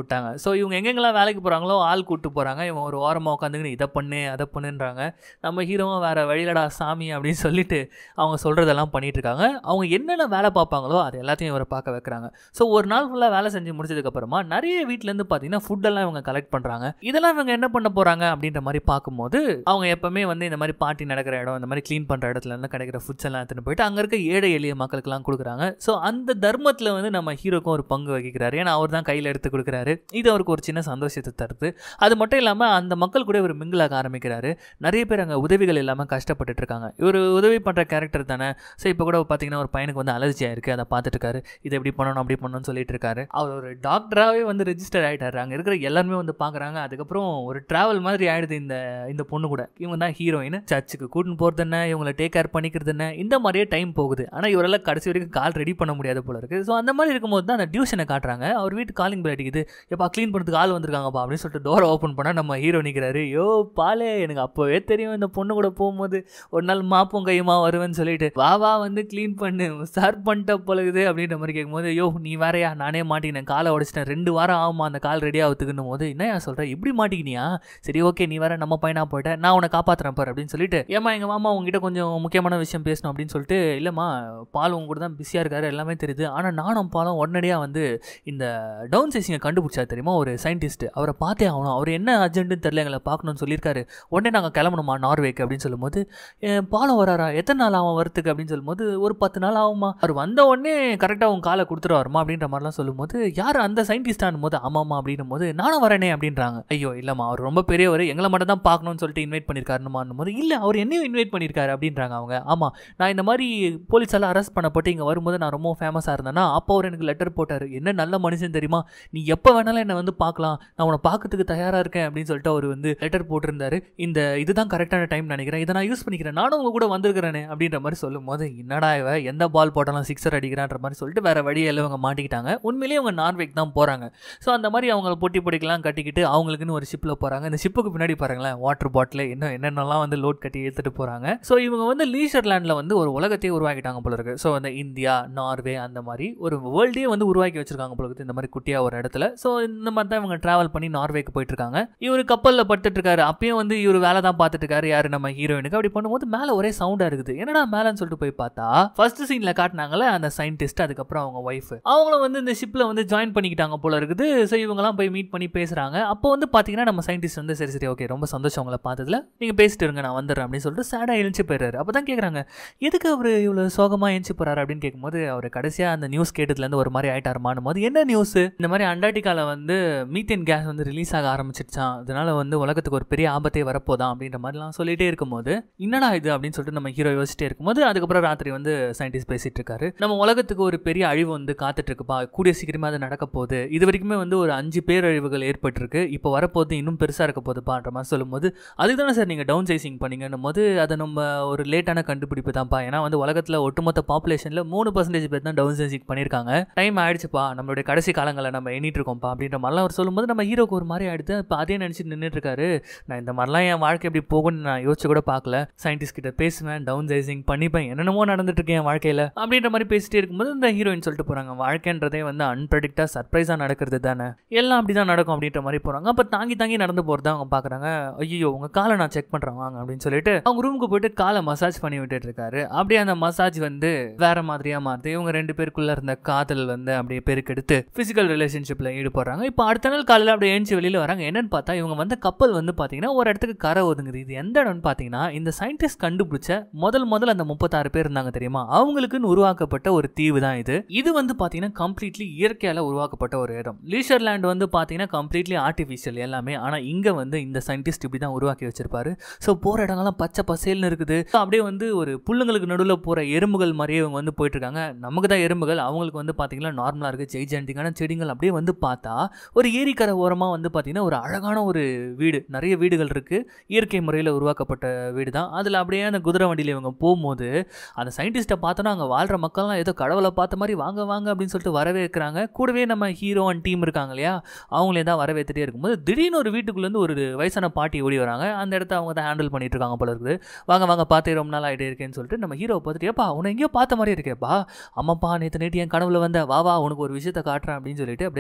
விட்டாங்க ஸோ இவங்க எங்கெங்கெல்லாம் வேலைக்கு போகிறாங்களோ ஆள் கூட்டு போகிறாங்க இவங்க ஒரு ஓரமாக உட்காந்துக்கின்னு இதை பண்ணு அதை பண்ணுன்றாங்க நம்ம ஹீரோவும் வேறு வழியிலடா சாமி அப்படின்னு சொல்லிட்டு அவங்க சொல்கிறதெல்லாம் பண்ணிட்டு இருக்காங்க அவங்க என்னென்ன வேலை பார்ப்பாங்களோ அது எல்லாத்தையும் இவரை பார்க்க வைக்கிறாங்க ஸோ ஒரு நாள் ஃபுல்லாக வேலை செஞ்சு முடிச்சதுக்கப்புறமா நிறைய வீட்டிலேருந்து பார்த்தீங்கன்னா ஃபுட்டெல்லாம் இவங்க கலெக்ட் பண்ணுறாங்க இதெல்லாம் இவங்க என்ன பண்ண போகிறாங்க அப்படின்ற மாதிரி பார்க்கும்போது அவங்க எப்பவுமே வந்து இந்த மாதிரி பார்ட்டி நடக்கிற இடம் இந்த மாதிரி க்ளீன் பண்ணுற இடத்துல இருந்து கிடைக்கிற ஃபுட்ஸ் எல்லாம் எடுத்துகிட்டு போயிட்டு அங்கே இருக்க ஏழை எளிய மக்களுக்கெல்லாம் கொடுக்குறாங்க ஸோ அந்த தர்மத்தில் வந்து நம்ம ஹீரோக்கும் ஒரு பங்கு வகிக்கிறாரு ஏன்னா அவர் தான் கையில் எடுத்து கொடுக்குறாரு இது அவருக்கு ஒரு சின்ன சந்தோஷத்தை தருது அது மட்டும் இல்லாமல் அந்த மக்கள் கூட இவர் மிங்கிளாக ஆரம்பிக்கிறாரு நிறைய பேர் அங்கே உதவிகள் இல்லாமல் கஷ்டப்பட்டுட்டு இருக்காங்க இவர் உதவி பண்ணுற கேரக்டர் தானே ஸோ இப்போ கூட பார்த்தீங்கன்னா ஒரு பையனுக்கு வந்து அலர்ஜி ஆயிருக்கு அதை பார்த்துட்டு இருக்காரு இது எப்படி பண்ணணும் அப்படி பண்ணணும்னு சொல்லிட்டு இருக்காரு அவர் ஒரு டாக்டராகவே வந்து ரெஜிஸ்டர் ஆகிட்டாரு அங்கே இருக்கிற எல்லாருமே வந்து பார்க்குறாங்க அதுக்கப்புறம் ஒரு ட்ராவல் மாதிரி ஆயிடுது இந்த இந்த பொண்ணு கூட இவங்க தான் ஹீரோயின் சர்ச்சுக்கு கூட்டின்னு போகிறது என்ன இவங்களை டேக் கேர் பண்ணிக்கிறது என்ன இந்த மாதிரியே டைம் போகுது ஆனால் இவரெல்லாம் கடைசி வரைக்கும் கால் ரெடி பண்ண முடியாத போல இருக்குது ஸோ அந்த மாதிரி இருக்கும்போது தான் அந்த டியூஷனை காட்டுறாங்க அவர் வீட்டு காலிங் பெல் அடிக்குது எப்பா க்ளீன் பண்ணுறதுக்கு ஆள் வந்திருக்காங்கப்பா அப்படின்னு சொல்லிட்டு டோரை ஓப்பன் பண்ணால் நம்ம ஹீரோ நிற்கிறாரு யோ பாலே எனக்கு அப்போவே தெரியும் இந்த பொண்ணு கூட போகும்போது ஒரு நாள் மாப்பும் கையுமா வருவேன்னு சொல்லிட்டு வா வா வந்து க்ளீன் பண்ணு சார் பண்ணிட்ட பழகுது அப்படின்ற மாதிரி கேட்கும்போது யோ நீ வேறையா நானே மாட்டினேன் காலை உடச்சிட்டேன் ரெண்டு வாரம் ஆகுமா அந்த கால் ரெடி ஆகுதுக்குன்னும் போது என்னையா சொல்கிறேன் இப்படி மாட்டிக்கினியா சரி ஓகே நீ வேற நம்ம பையனா போயிட்ட நான் உன்னை காப்பாற்றுறேன் பாரு அப்படின்னு சொல்லிட்டு ஏமா எங்கள் மாமா உங்ககிட்ட கொஞ்சம் முக்கியமான விஷயம் பேசணும் அப்படின்னு சொல்லிட்டு இல்லைம்மா பால் உங்க கூட தான் பிஸியாக இருக்காரு எல்லாமே தெரியுது ஆனால் நானும் பாலும் உடனடியாக வந்து இந்த டவுன் சைசிங்கை கண்டுபிடிச்சா தெரியுமா ஒரு சயின்டிஸ்ட் அவரை பார்த்தே ஆகணும் அவர் என்ன அர்ஜென்ட்டுன்னு தெரியல எங்களை பார்க்கணும்னு சொல்லியிருக்காரு உடனே நாங்கள் கிளம்பணுமா நார்வேக்கு அப்படின்னு சொல்லும்போது "என் பாலம் வராரா எத்தனை நாள் ஆகும் வரத்துக்கு அப்படின்னு சொல்லும்போது ஒரு பத்து நாள் ஆகுமா அவர் வந்த உடனே கரெக்டாக உங்க காலை கொடுத்துருவாருமா அப்படின்ற மாதிரிலாம் சொல்லும்போது யார் அந்த சயின்டிஸ்டானும் போது ஆமாம்மா அப்படின்னும் போது நானும் வரேனே அப்படின்றாங்க ஐயோ இல்லைம்மா அவர் ரொம்ப பெரியவர் எங்களை மட்டும் தான் பார்க்கணும்னு சொல்லிட்டு இன்வைட் பண்ணியிருக்காருன்னு போது இல்லை அவர் என்னையும் இன்வைட் பண்ணியிருக்காரு அப்படின்றாங்க அவங்க ஆமாம் நான் இந்த மாதிரி போலீஸால் அரெஸ்ட் பண்ணப்பட்டு இங்கே வரும்போது நான் ரொம்ப ஃபேமஸாக இருந்தேன்னா அப்போ அவர் எனக்கு லெட்டர் போட்டார் என்ன நல்ல மனுஷன் தெரியுமா நீ எப்போ வேணாலும் என்னை வந்து பார்க்கலாம் நான் உன்னை பார்க்கறதுக்கு தயாராக இருக்கேன் அப்படின்னு சொல்லிட்டு அவர் வந்து லெட்டர் போட்டிருந்தாரு இந்த இதுதான் கரெக்டான டைம் நினைக்கிறேன் இதை நான் யூஸ் பண்ணிக்கிறேன் நானும் உங்க கூட வந்திருக்கிறேனே அப்படின்ற மாதிரி சொல்லும் போது என்னடா இவ எந்த பால் போட்டாலும் சிக்ஸர் அடிக்கிறான்ற மாதிரி சொல்லிட்டு வேற வழியில் இவங்க மாட்டிக்கிட்டாங்க உண்மையிலேயே அவங்க நார்வேக் தான் போகிறாங்க ஸோ அந்த மாதிரி அவங்கள பொட்டி பொடிக்கெல்லாம் கட்டிக்கிட்டு அவங்களுக்குன்னு ஒரு ஷிப்பில் போகிறாங்க இந்த ஷிப்புக்கு பின்னாடி பாருங்களேன் வாட்டர் பாட்டில் இன்னும் என்னென்னலாம் வந்து லோட் கட்டி எடுத்துகிட்டு போகிறாங்க ஸோ இவங்க வந்து லீஷர்லேண்டில் வந்து ஒரு உலகத்தையே உருவாக்கிட்டாங்க போல இருக்கு ஸோ அந்த இந்தியா நார்வே அந்த மாதிரி ஒரு வேர்ல்டே வந்து உருவாக்கி வச்சிருக்காங்க போல இருக்குது இந்த மாதிரி குட்டியாக ஒரு இடத்துல ஸோ இந்த மாதிரி தான் இவங்க ட்ராவல் பண்ணி நார்வேக்கு போயிட்டு இருக்காங்க இவர் கப்பலில் பட்டுட்டு இருக்காரு அப்பயும் வந்து இவர் வேலை தான் பார்த்துட்டு இருக்காரு யாரு நம்ம ஹீரோயினுக்கு அப்படி பண்ணும்போது மேலே ஒரே சவுண்டாக இருக்குது என்னடா மேலேன்னு சொல்லிட்டு போய் பார்த்தா ஃபர்ஸ்ட் சீனில் காட்டினாங்களே அந்த சயின்டிஸ்ட் அதுக்கப்புறம் அவங்க ஒய்ஃப் அவங்களும் வந்து இந்த ஷிப்பில் வந்து ஜாயின் பண்ணிக்கிட்டாங்க போல இருக்குது ஸோ இவங்கலாம் போய் மீட் பண்ணி பேசுகிறாங்க அப்போ வந்து பார்த்தீங்கன்னா நம்ம சயின்டிஸ்ட் வந்து சரி சரி ஓகே ரொம்ப சந்தோஷம் உங்களை பார்த்ததுல நீங்கள் பேசிட்டு இருங்க நான் வந்துடுறேன் அப்படின்னு சொல்லிட்டு சேடாக எழுந்து போயிடுறாரு அப்போ தான் கேட்குறாங்க எதுக்கு அவர் இவ்வளோ சோகமாக எழுந்து போகிறாரு அப்படின்னு கேட்கும்போது அவர் கடைசியாக அந்த நியூஸ் கேட்டதுலேருந்து ஒரு மாதிரி ஆயிட்டாருமானும் போது என்ன நியூஸ் இந்த மாதிரி அண்டார்டிகாவில் வந்து மீத்தேன் கேஸ் வந்து ரிலீஸ் ஆக ஆரம்பிச்சிருச்சான் அதனால வந்து உலகத்துக்கு ஒரு பெரிய ஆபத்தே வரப்போதான் அப்படின்ற மாதிரிலாம் சொல்லிட்டே இருக்கும்போது என்னடா இது அப்படின்னு சொல்லிட்டு நம்ம ஹீரோ யோசிச்சிட்டே இருக்கும்போது அதுக்கப்புறம் ராத்திரி வந்து சயின்டிஸ்ட் பேசிட்டு இருக்காரு நம்ம உலகத்துக்கு ஒரு பெரிய அழிவு வந்து காத்துட்டு இருக்குப்பா கூடிய சீக்கிரமா அது நடக்க போகுது இது வரைக்குமே வந்து ஒரு அஞ்சு பேரழிவுகள் ஏற்பட்டிருக்கு இப்போ வரப்போகுது இன்னும் பெருசாக இருக்க போகுதுப்பான்ற மாதிரி சொல்லும்போது அதுக்கு தானே சார் நீங்கள் டவுன் சைசிங் பண்ணீங்கன்னும் போது அதை நம்ம ஒரு லேட்டான கண்டுபிடிப்பு தான்ப்பா ஏன்னா வந்து உலகத்தில் ஒட்டுமொத்த பாப்புலேஷனில் மூணு பர்சன்டேஜ் பேர் தான் டவுன் சைசிங் பண்ணியிருக்காங்க டைம் ஆயிடுச்சுப்பா நம்மளுடைய கடைசி காலங்களை நம்ம எண்ணிட்டு இருக்கோம்ப்பா அப்படின்ற மாதிரிலாம் அவர் சொல்லும்போது நம்ம ஹீரோக்கு ஒரு மாதிரி ஆயிடுது இப்போ அதே நினச்சிட்டு நின்றுட்டு இருக்காரு நான் இந்த மாதிரிலாம் என் வாழ்க்கை எப்படி போகும்னு நான் யோசிச்சு கூட பார்க்கல சயின்டிஸ்ட் கிட்ட பேசுவேன் டவுன் சைசிங் பண்ணிப்பேன் என்னென்னமோ நடந்துட்டு இருக்கேன் என் வாழ்க்கையில் அப்படின்ற மாதிரி பேசிட்டே இருக்கும்போது இந்த ஹீரோயின் சொல்லிட்டு போகிறாங்க வாழ்க்கைன்றதே வந்து அன்பிரடிக்டாக சர்ப்ரைஸாக நடக்கிறது தானே எல்லாம் அப்படி தான் நடக்கும் அப்படின்ற மாதிரி போகிறாங்க அப்போ தாங்கி தாங்கி நடந்து போகிறத அவங்க பார்க்குறாங்க ஐயோ உங்கள் காலை நான் செக் பண்ணுறேன் வாங்க அப்படின்னு சொல்லிட்டு அவங்க ரூமுக்கு போயிட்டு காலை மசாஜ் பண்ணி விட்டுட்டு இருக்காரு அப்படியே அந்த மசாஜ் வந்து வேற மாதிரியா மாறுது இவங்க ரெண்டு பேருக்குள்ள இருந்த காதல் வந்து அப்படியே பெருக்கெடுத்து பிசிக்கல் ரிலேஷன்ஷிப்ல ஈடுபடுறாங்க இப்போ அடுத்த நாள் காலையில் அப்படியே ஏஞ்சி வெளியில வராங்க என்னன்னு பார்த்தா இவங்க வந்த கப்பல் வந்து பார்த்தீங்கன்னா ஒரு இடத்துக்கு கரை ஒதுங்குது இது எந்த இடம்னு பார்த்தீங்கன்னா இந்த சயின்டிஸ்ட் கண்டுபிடிச்ச முதல் முதல் அந்த முப்பத்தாறு பேர் இருந்தாங்க தெரியுமா அவங்களுக்குன்னு உருவாக்கப்பட்ட ஒரு தீவு தான் இது இது வந்து பார்த்தீங்கன்னா கம்ப்ளீட்லி இயற்கையால உருவாக்கப்பட்ட ஒரு இடம் லீஷர்லேண்ட் வந்து பார்த்தீங்கன்னா கம்ப்ளீட்லி ஆர்டிஃபிஷியல் எல்லாமே ஆனால் இங்கே வந்து இந்த சயின்டிஸ்ட் இப்படி தான் உருவாக்கி வச்சிருப்பாரு ஸோ போகிற இடங்கள்லாம் பச்சை பசேல்னு இருக்குது So, அப்படியே வந்து ஒரு புல்லுங்களுக்கு நடுவில் போகிற எறும்புகள் மாதிரியே இவங்க வந்து போயிட்டு இருக்காங்க நமக்கு தான் எறும்புகள் அவங்களுக்கு வந்து பார்த்தீங்கன்னா நார்மலாக இருக்குது ஜெய்ஜாண்டிக்கான செடிகள் அப்படியே வந்து பார்த்தா ஒரு ஏரிக்கரை ஓரமாக வந்து பார்த்தீங்கன்னா ஒரு அழகான ஒரு வீடு நிறைய வீடுகள் இருக்குது இயற்கை முறையில் உருவாக்கப்பட்ட வீடு தான் அதில் அப்படியே அந்த குதிரை வண்டியில் இவங்க போகும்போது அந்த சயின்டிஸ்ட்டை பார்த்தோன்னா அங்கே வாழ்கிற மக்கள்லாம் ஏதோ கடவுளை பார்த்த மாதிரி வாங்க வாங்க அப்படின்னு சொல்லிட்டு வரவேற்கிறாங்க கூடவே நம்ம ஹீரோ அண்ட் டீம் இருக்காங்க இல்லையா அவங்களே தான் வரவேற்றுட்டே இருக்கும்போது திடீர்னு ஒரு வீட்டுக்குள்ளேருந்து ஒரு வயசான பாட்டி ஓடி வராங்க அந்த இடத்த அவங்க தான் ஹேண்டில் பண்ணிட்டு இருக்காங்க போல இருக்குது வாங்க வாங்க பார்த்து ரொம்ப நாள் ஆகிட்டே இருக்கேன்னு சொல்லிட்டு நம்ம ஹீரோவை பார்த்துட்டு ஏப்பா உன்னை எங்கேயோ பார்த்த மாதிரி இருக்கேப்பா ஆமாப்பா நேற்று நேற்று என் கனவுல வந்த வா வா உனக்கு ஒரு விஷயத்தை காட்டுறேன் அப்படின்னு சொல்லிட்டு அப்படியே விளையாட்டா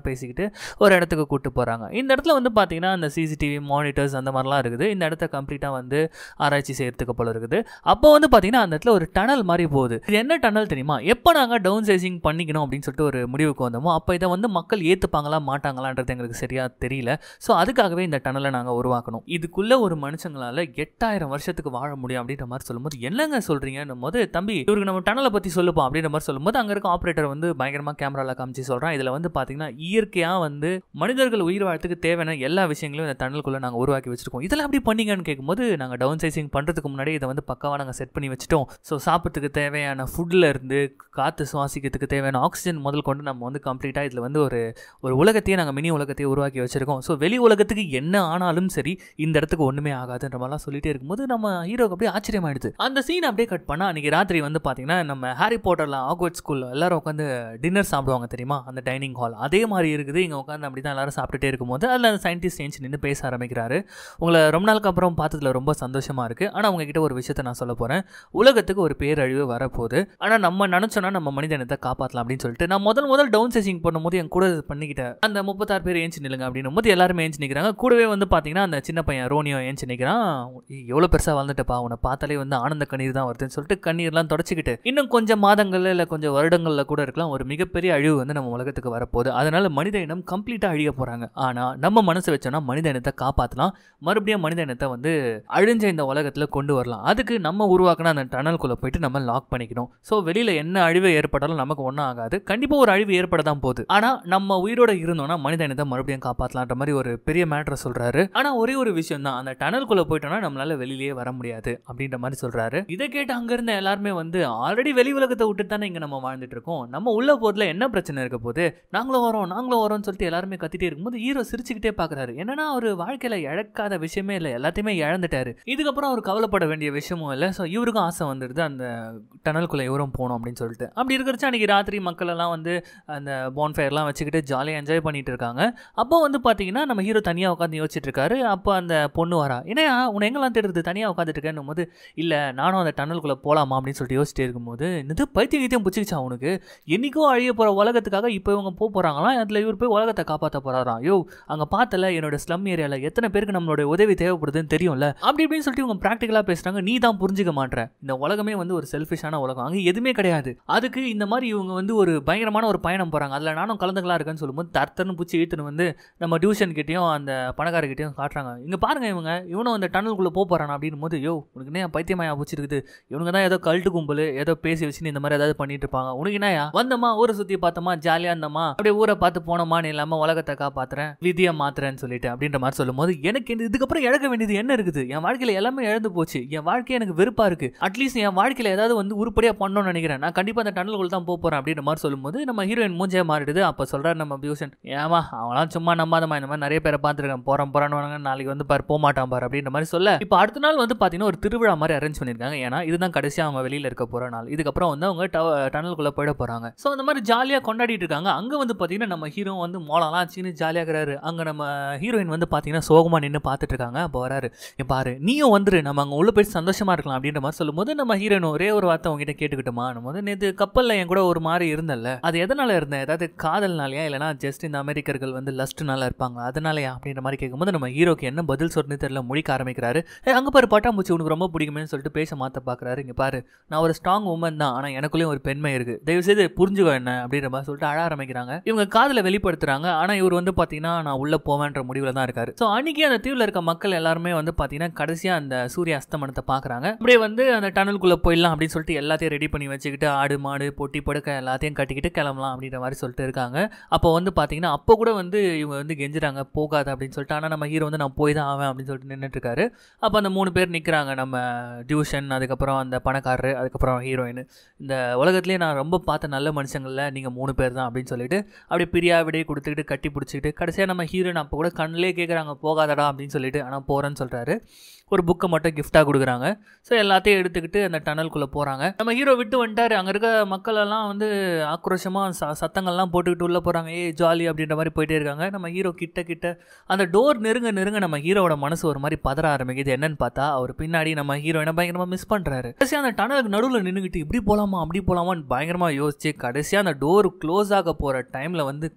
பேசிக்கிட்டு ஒரு இடத்துக்கு கூட்டு போகிறாங்க இந்த இடத்துல வந்து பார்த்தீங்கன்னா அந்த சிசிடிவி மானிட்டர்ஸ் அந்த மாதிரிலாம் இருக்குது இந்த இடத்த கம்ப்ளீட்டாக வந்து ஆராய்ச்சி செய்யறதுக்கு போல இருக்குது அப்போ வந்து பார்த்தீங்கன்னா அந்த இடத்துல ஒரு டனல் மாதிரி போகுது இது என்ன டனல் தெரியுமா எப்போ நாங்கள் டவுன் சைசிங் பண்ணிக்கணும் அப்படின்னு சொல்லிட்டு ஒரு முடிவுக்கு வந்தோமோ அப்போ இதை வந்து மக்கள் ஏற்றுப்பாங்களா மாட்டாங்களான்றது எங்களுக்கு சரியாக தெரியல ஸோ அதுக்காகவே இந்த டனலை நாங்கள் உருவாக்கணும் இதுக்குள்ளே ஒரு மனுஷங்களால் எட்டாயிரம் வருஷத்துக்கு வாழ முடியும் அப்படின்ற மாதிரி சொல்லும்போது என்னங்க சொல்கிறீங்கன்னும் போது தம்பி இவருக்கு நம்ம டனலை பற்றி சொல்லுப்போம் அப்படின்ற மாதிரி சொல்லும்போது அங்கே இருக்க ஆப்ரேட்டர் வந்து பயங்கரமாக கேமராவில் காமிச்சு சொல்கிறான் இதில் வந்து பார்த்தீங்கன்னா இயற்கையாக வந்து மனிதர்கள் உயிர் வாழ்த்துக்கு தேவையான எல்லா விஷயங்களையும் இந்த டனலுக்குள்ளே நாங்கள் உருவாக்கி வச்சிருக்கோம் இதெல்லாம் எப்படி பண்ணீங்கன்னு கேட்கும்போது நாங்கள் டவுன் சைசிங் பண்ணுறதுக்கு முன்னாடி இதை வந்து பக்காவாக நாங்கள் செட் பண்ணி வச்சுட்டோம் ஸோ சாப்பிட்றதுக்கு தேவையான ஃபுட்டில் இருந்து காற்று சுவாசிக்கிறதுக்கு தேவையான ஆக்சிஜன் முதல் கொண்டு நம்ம வந்து கம்ப்ளீட்டாக இதில் வந்து ஒரு ஒரு உலகத்தையே நாங்கள் மினி உலகத்தையே உருவாக்கி வச்சிருக்கோம் ஸோ வெளி உலகத்துக்கு என்ன ஆனாலும் சரி இந்த இடத்துக்கு ஒன்றுமே ஆகாதுன்ற மாதிரிலாம் சொல்லிட்டே இருக்கும்போது நம்ம ஹீரோக்கு அப்படியே ஆச்சரியமாயிடுது அந்த சீன் அப்படியே கட் பண்ணால் அன்றைக்கி ராத்திரி வந்து பார்த்தீங்கன்னா நம்ம ஹாரி போட்டரில் ஆக்வர்ட் ஸ்கூலில் எல்லாரும் உட்காந்து டின்னர் சாப்பிடுவாங்க தெரியுமா அந்த டைனிங் ஹால் அதே மாதிரி இருக்குது இங்கே உட்காந்து அப்படி தான் எல்லாரும் சாப்பிட்டுட்டே இருக்கும்போது அதில் அந்த சயின்டிஸ்ட் ஏஞ்சி நின்று பேச ஆரம்பிக்கிறாரு உங்களை ரொம்ப நாளுக்கு அப்புறம் பார்த்ததுல ரொம்ப சந்தோஷமாக இருக்குது ஆனால் உங்ககிட்ட ஒரு விஷயத்தை நான் சொல்ல போகிறேன் உலகத்துக்கு ஒரு பேரழிவு வரப்போகுது ஆனால் நம்ம நினச்சோன்னா நம்ம மனித இனத்தை காப்பாற்றலாம் அப்படின்னு சொல்லிட்டு நான் முதல் முதல் டவுன் சைசிங் பண்ணும்போது என் கூட பண்ணிக்கிட்டேன் அந்த முப்பத்தாறு பேர் ஏஞ்சி நில்லுங்க அப்படின்னும் போது எல்லாருமே ஏஞ்சி நிற்கிறாங்க கூடவே வந்து பார்த்தீங்கன்னா அந்த சின்ன பையன் ரோனியோ ஏஞ்சி நிற்கிறான் எவ்வளோ பெருசாக வாழ்ந்துட்டப்பா உன்னை பார்த்தாலே வந்து ஆனந்த கண்ணீர் தான் வருதுன்னு சொல்லிட்டு கண்ணீர்லாம் தொடச்சிக்கிட்டு இன்னும் கொஞ்சம் மாதங்கள்ல இல்லை கொஞ்சம் வருடங்களில் கூட இருக்கலாம் ஒரு மிகப்பெரிய அழிவு வந்து நம்ம உலகத்துக்கு வரப்போகுது அதனால மனித இனம் கம்ப்ளீட்டாக அழிய போகிறாங்க ஆனால் நம்ம மனசு வச்சோன்னா மனித இனத்தை காப்பாற்றலாம் மறுபடியும் மனித இனத்தை வந்து அழிஞ்ச இந்த உலகத்தில் கொண்டு வரலாம் அதுக்கு நம்ம உருவாக்கின அந்த டனல்குள்ளே போயிட்டு நம்ம லாக் பண்ணிக்கணும் ஸோ வெளியில் என்ன அழிவு ஏற்பட்டாலும் நமக்கு ஒன்றும் ஆகாது கண்டிப்பாக ஒரு அழிவு ஏற்பட தான் போகுது ஆனால் நம்ம உயிரோட இருந்தோம்னா மனித இனத்தை மறுபடியும் காப்பாற்றலான்ற மாதிரி ஒரு பெரிய மேட்ரை சொல்கிறாரு ஆனால் ஒரே ஒரு விஷயம் தான் அந்த டனல்குள்ளே போயிட்டோம்னா நம்மளால வெளியிலேயே வர முடியாது அப்படின்ற மாதிரி சொல்கிறாரு இதை கேட்டு அங்கேருந்த எல்லாருமே வந்து ஆல்ரெடி வெளி உலகத்தை விட்டு தானே இங்கே நம்ம வாழ்ந்துட்டு இருக்கோம் நம்ம உள்ள போதில் என்ன பிரச்சனை இருக்க போது நாங்களும் வரோம் நாங்களும் வரோம்னு சொல்லிட்டு எல்லாருமே கத்திட்டே இருக்கும்போது ஹீரோ சிரிச்சுக்கிட்டே பார்க்குறாரு என்னன்னா அவர் வாழ்க்கையில் இழக்காத விஷயமே இல்லை எல்லாத்தையுமே இழந்துட்டாரு இதுக்கப்புறம் அவர் கவலைப்பட வேண்டிய விஷயமும் இல்லை ஸோ இவருக்கும் ஆசை வந்துடுது அந்த டனலுக்குள்ளே இவரும் போகணும் அப்படின்னு சொல்லிட்டு அப்படி இருக்கிறச்சு அன்றைக்கி ராத்திரி மக்கள் எல்லாம் வந்து அந்த பான்ஃபயர்லாம் வச்சுக்கிட்டு ஜாலியாக என்ஜாய் பண்ணிட்டு இருக்காங்க அப்போ வந்து பார்த்தீங்கன்னா நம்ம ஹீரோ தனியாக உட்காந்து யோசிச்சுட்டு இருக்காரு அப்போ அந்த பொண்ணு வரா என்னையா உன்னை எங்கெல்லாம் தேடுறது தனியாக உட்காந்துட்டு இருக்கேன்னும் போது இல்லை நானும் அந்த டனலுக்குள்ளே போகலாமா அப்படின்னு சொல்லிட்டு யோசிச்சுட்டு இருக்கும்போது இது பைத்தியம் கீத்தியம் பிடிச்சிக்கிச்சா அவனுக்கு என்றைக்கோ அழிய போகிற உலகத்துக்காக இப்போ இவங்க போக போகிறாங்களாம் அதில் இவர் போய் உலகத்தை காப்பாற்ற போகிறாராம் யோ அங்கே பார்த்தல என்னோட ஸ்லம் ஏரியாவில் எத்தனை பேருக்கு நம்மளோட உதவி தேவைப்படுதுன்னு தெரியும்ல அப்படி இப்படின்னு சொல்லிட்டு இவங்க ப்ராக்டிக்கலாக பேசுகிறாங்க நீ தான் புரிஞ்சுக்க மாட்டேற இந்த உலகமே வந்து ஒரு செல்ஃபிஷான உலகம் அங்கே எதுவுமே கிடையாது அதுக்கு இந்த மாதிரி இவங்க வந்து ஒரு பயங்கரமான ஒரு பயணம் போகிறாங்க அதில் நானும் கலந்துக்கலாம் இருக்கேன்னு சொல்லும்போது தர்த்தன்னு பூச்சி இழுத்துன்னு வந்து நம்ம டியூஷன் கிட்டேயும் அந்த பணக்காரர்கிட்டையும் காட்டுறாங்க இங்கே பாருங்க இவங்க இவனும் அந்த டனலுக்குள்ளே போக போகிறான் அப்படின்னு போது யோ உனக்கு என்ன பைத்தியமாயா பூச்சிருக்குது இவனுங்க தான் ஏதோ கல்ட்டு கும்பல் ஏதோ பேசி வச்சுன்னு இந்த மாதிரி ஏதாவது பண்ணிட்டு இருப்பாங்க உனக்கு என்னயா வந்தோமா ஊரை சுற்றி பார்த்தோமா ஜாலியாக இருந்தோமா அப்படியே ஊரை பார்த்து போனோமான்னு இல்லாமல் உலகத்தை காப்பாத்துறேன் விதியை மாத்துறேன்னு சொல்லிட்டு அப்படின்ற மாதிரி சொல்லும்போது எனக்கு இந்த- இதுக்கப்புறம் இழக்க வேண்டியது என்ன இருக்குது என் வாழ்க்கையில் எல்லாமே இழந்து போச்சு என் வாழ்க்கை எனக்கு வெறுப்பாக இருக்குது அட்லீஸ்ட் என் வாழ்க்கையில் ஏதாவது வந்து உருப்படியாக பண்ணணும்னு நினைக்கிறேன் நான் கண்டிப்பாக அந்த டனலுக்குள்ள தான் போக போகிறேன் அப்படின்ற மாதிரி சொல்லும்போது நம்ம ஹீரோயின் மூஞ்சே மாறிடுது அப்போ சொல்கிறார் நம்ம பியூஷன் ஏமா அவனாம் சும்மா நம்பாதமா இந்த மாதிரி நிறைய பேரை பார்த்துருக்கேன் போகிறோம் போகிறான்னு நாளைக்கு வந்து பாரு போக மாட்டான் பாரு அப்படின்ற மாதிரி சொல்ல இப்போ அடுத்த நாள் வந்து பார்த்தீங்கன்னா ஒரு திருவிழா மாதிரி அரேஞ்ச் பண்ணியிருக்காங்க ஏன்னா இதுதான் கடைசியாக அவங்க வெளியில் இருக்க போகிற நாள் இதுக்கப்புறம் வந்து அவங்க டனலுக்குள்ளே போயிட போகிறாங்க ஸோ அந்த மாதிரி ஜாலியாக கொண்டாடிட்டு இருக்காங்க அங்கே வந்து பார்த்தீங்கன்னா நம்ம ஹீரோ வந்து மோளம்லாம் வச்சுன்னு ஜாலியாக இருக்கிறாரு அங்கே நம்ம ஹீரோயின் வந்து பார்த்தீங்கன்னா சோகமாக நின்று பார்த்துட்டு இருக்காங்க அப்போ வராரு "இங்க பாரு நீயும் வந்துரு நம்ம அங்கே உள்ள போயிட்டு சந்தோஷமா இருக்கலாம் அப்படின்ற மாதிரி சொல்லும்போது நம்ம ஹீரோயின் ஒரே ஒரு வார்த்தை உங்ககிட்ட கேட்டுக்கிட்டோமா போது நேற்று கப்பலில் என் கூட ஒரு மாதிரி இருந்தல்ல அது எதனால இருந்தேன் ஏதாவது காதல்னாலயா இல்லைனா ஜஸ்ட் இந்த அமெரிக்கர்கள் வந்து லஸ்ட்னால இருப்பாங்க அதனாலயா அப்படின்ற மாதிரி கேட்கும்போது நம்ம ஹீரோக்கு என்ன பதில் சொல்றதுன்னு தெரியல முடிக்க ஆரம்பிக்கிறாரு ஏ அங்கே பாரு பட்டாம்பூச்சி உனக்கு ரொம்ப பிடிக்குமேன்னு சொல்லிட்டு பேச மாற்ற பார்க்குறாரு இங்கே பாரு நான் ஒரு ஸ்ட்ராங் உமன் தான் ஆனால் எனக்குள்ளேயும் ஒரு பெண்மை இருக்கு தயவு செய்து புரிஞ்சுக்கோ என்ன அப்படின்ற மாதிரி சொல்லிட்டு அழ ஆரம்பிக்கிறாங்க இவங்க காதலை வெளிப்படுத்துறாங்க ஆனால் இவர் வந்து பார்த்தீங்கன்னா நான் உள்ள போவேன்ற முடிவில் தான் இருக்காரு ஸோ அன்னைக்கு அந்த தீவில் இருக்க மக்கள் எல்லாருமே வந்து பார்த்தீங்கன்னா கடைசியாக அந்த சூரிய அஸ்தமனத்தை பார்க்குறாங்க அப்படியே வந்து அந்த டனலுக்குள்ளே போயிடலாம் அப்படின்னு சொல்லிட்டு எல்லாத்தையும் ரெடி பண்ணி வச்சுக்கிட்டு ஆடு மாடு பொட்டி படுக்க எல்லாத்தையும் கட்டிக்கிட்டு கிளம்பலாம் அப்படின்ற மாதிரி சொல்லிட்டு இருக்காங்க அப்போ வந்து பார்த்தீங்கன்னா அப்போ கூட வந்து இவங்க வந்து கெஞ்சுறாங்க போகாத அப்படின்னு சொல்லிட்டு ஆனால் நம்ம ஹீரோ வந்து நான் போய் தான் ஆவேன் அப்படின்னு சொல்லிட்டு நின்றுட்டு இருக்காரு அப்போ அந்த மூணு பேர் நிற்கிறாங்க நம்ம டியூஷன் அதுக்கப்புறம் அந்த பணக்காரரு அதுக்கப்புறம் ஹீரோயின் இந்த உலகத்துலேயே நான் ரொம்ப பார்த்த நல்ல மனுஷங்களில் நீங்கள் மூணு பேர் தான் அப்படின்னு சொல்லிட்டு அப்படியே பிரியா விடையை கொடுத்துக்கிட்டு கட்டி பிடிச்சிக்கிட்டு கடைசியாக நம்ம ஹீரோயின் அப்போ கூட கண்ணிலே கேட்குறாங்க போகாதடா அப்படின்னு சொல்லிட்டு ஆனால் போகிறேன்னு சொல்கிறாரு ஒரு புக்கை மட்டும் கிஃப்டாக கொடுக்குறாங்க ஸோ எல்லாத்தையும் எடுத்துக்கிட்டு அந்த டனலுக்குள்ளே போகிறாங்க நம்ம ஹீரோ விட்டு வந்துட்டாரு அங்கே இருக்க மக்கள் எல்லாம் வந்து ஆக்ரோஷமாக ச சத்தங்கள்லாம் போட்டுக்கிட்டு உள்ளே போகிறாங்க ஏ ஜாலி அப்படின்ற மாதிரி போயிட்டே இருக்காங்க நம்ம ஹீரோ கிட்ட கிட்ட அந்த டோர் நெருங்க நெருங்க நம்ம ஹீரோவோட மனசு ஒரு மாதிரி பதற ஆரம்பிக்குது என்னன்னு பார்த்தா அவர் பின்னாடி நம்ம ஹீரோயினை பயங்கரமாக மிஸ் பண்ணுறாரு கடைசியாக அந்த டனலுக்கு நடுவில் நின்றுக்கிட்டு இப்படி போகலாமா அப்படி போகலாமான்னு பயங்கரமாக யோசிச்சு கடைசியாக அந்த டோர் க்ளோஸ் ஆக போகிற டைமில் வந்து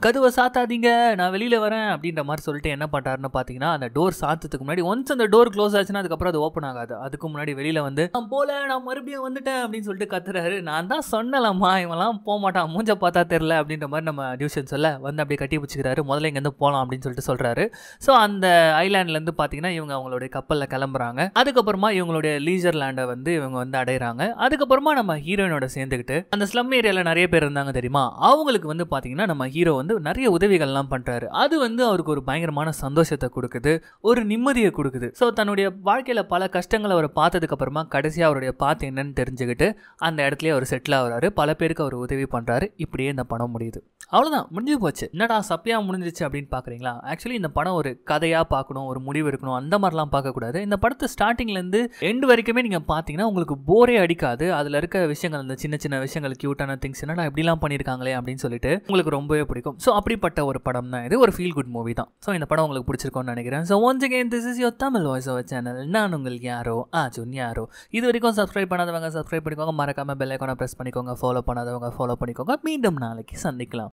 கதவை சாத்தாதீங்க நான் வெளியில வரேன் அப்படின்ற மாதிரி சொல்லிட்டு என்ன பண்றாருன்னு பாத்தீங்கன்னா அந்த டோர் சாத்ததுக்கு முன்னாடி ஒன்ஸ் அந்த டோர் க்ளோஸ் ஆச்சுன்னா அதுக்கப்புறம் அது ஓப்பன் ஆகாது அதுக்கு முன்னாடி வெளியில வந்து நான் போல நான் மறுபடியும் வந்துட்டேன் அப்படின்னு சொல்லிட்டு கத்துறாரு நான் தான் சொன்னலம்மா இவன்லாம் போக மாட்டான் மூஞ்ச பார்த்தா தெரியல அப்படின்ற மாதிரி நம்ம டியூஷன் சொல்ல வந்து அப்படியே கட்டி பிடிச்சிக்கிறாரு முதல்ல இங்கேருந்து போகலாம் அப்படின்னு சொல்லிட்டு சொல்றாரு ஸோ அந்த ஐலாண்ட்லேருந்து பார்த்தீங்கன்னா இவங்க அவங்களுடைய கப்பலில் கிளம்புறாங்க அதுக்கப்புறமா இவங்களுடைய லீஜர் லேண்டை வந்து இவங்க வந்து அடையிறாங்க அதுக்கப்புறமா நம்ம ஹீரோயினோட சேர்ந்துக்கிட்டு அந்த ஸ்லம் ஏரியாவில் நிறைய பேர் இருந்தாங்க தெரியுமா அவங்களுக்கு வந்து பார்த்தீங்கன்னா நம்ம ஹீரோ வந்து நிறைய உதவிகள்லாம் பண்ணுறாரு அது வந்து அவருக்கு ஒரு பயங்கரமான சந்தோஷத்தை கொடுக்குது ஒரு நிம்மதியை கொடுக்குது ஸோ தன்னுடைய வாழ்க்கையில் பல கஷ்டங்களை அவர் பார்த்ததுக்கு அப்புறமா கடைசியாக அவருடைய பாத்து என்னன்னு தெரிஞ்சுக்கிட்டு அந்த இடத்துலயே அவர் செட்டில் ஆகுறாரு பல பேருக்கு அவர் உதவி பண்ணுறாரு இப்படியே இந்த படம் முடியுது அவ்வளோதான் முடிஞ்சு போச்சு என்னடா சப்பையா முடிஞ்சிச்சு அப்படின்னு பார்க்குறீங்களா ஆக்சுவலி இந்த படம் ஒரு கதையாக பார்க்கணும் ஒரு முடிவு இருக்கணும் அந்த மாதிரிலாம் பார்க்கக்கூடாது இந்த படத்தை ஸ்டார்டிங்லேருந்து எண்டு வரைக்குமே நீங்கள் பார்த்தீங்கன்னா உங்களுக்கு போரே அடிக்காது அதில் இருக்க விஷயங்கள் அந்த சின்ன சின்ன விஷயங்கள் க்யூட்டான திங்ஸ் என்னடா இப்படிலாம் பண்ணியிருக்காங்களே அப்படின்னு சொல்லிட்டு உங்களுக்கு ரொம்பவே பிடிக்கும் ஸோ அப்படிப்பட்ட ஒரு படம் தான் இது ஒரு ஃபீல் குட் மூவி தான் ஸோ இந்த படம் உங்களுக்கு பிடிச்சிருக்கும்னு நினைக்கிறேன் so once again this is your Tamil voice over channel நான் உங்களுக்கு யாரோ ஆஜுன் யாரோ இது வரைக்கும் சப்ஸ்கிரைப் பண்ணாதவங்க சப்ஸ்கிரைப் பண்ணிக்கோங்க மறக்காம பெல் ஐக்கானை ப்ரெஸ் பண்ணிக்கோங்க ஃபாலோ பண்ணாதவங்க ஃபாலோ பண்ணிக்கோங்க மீண்டும் நாளைக்கு சந்திக்கலாம்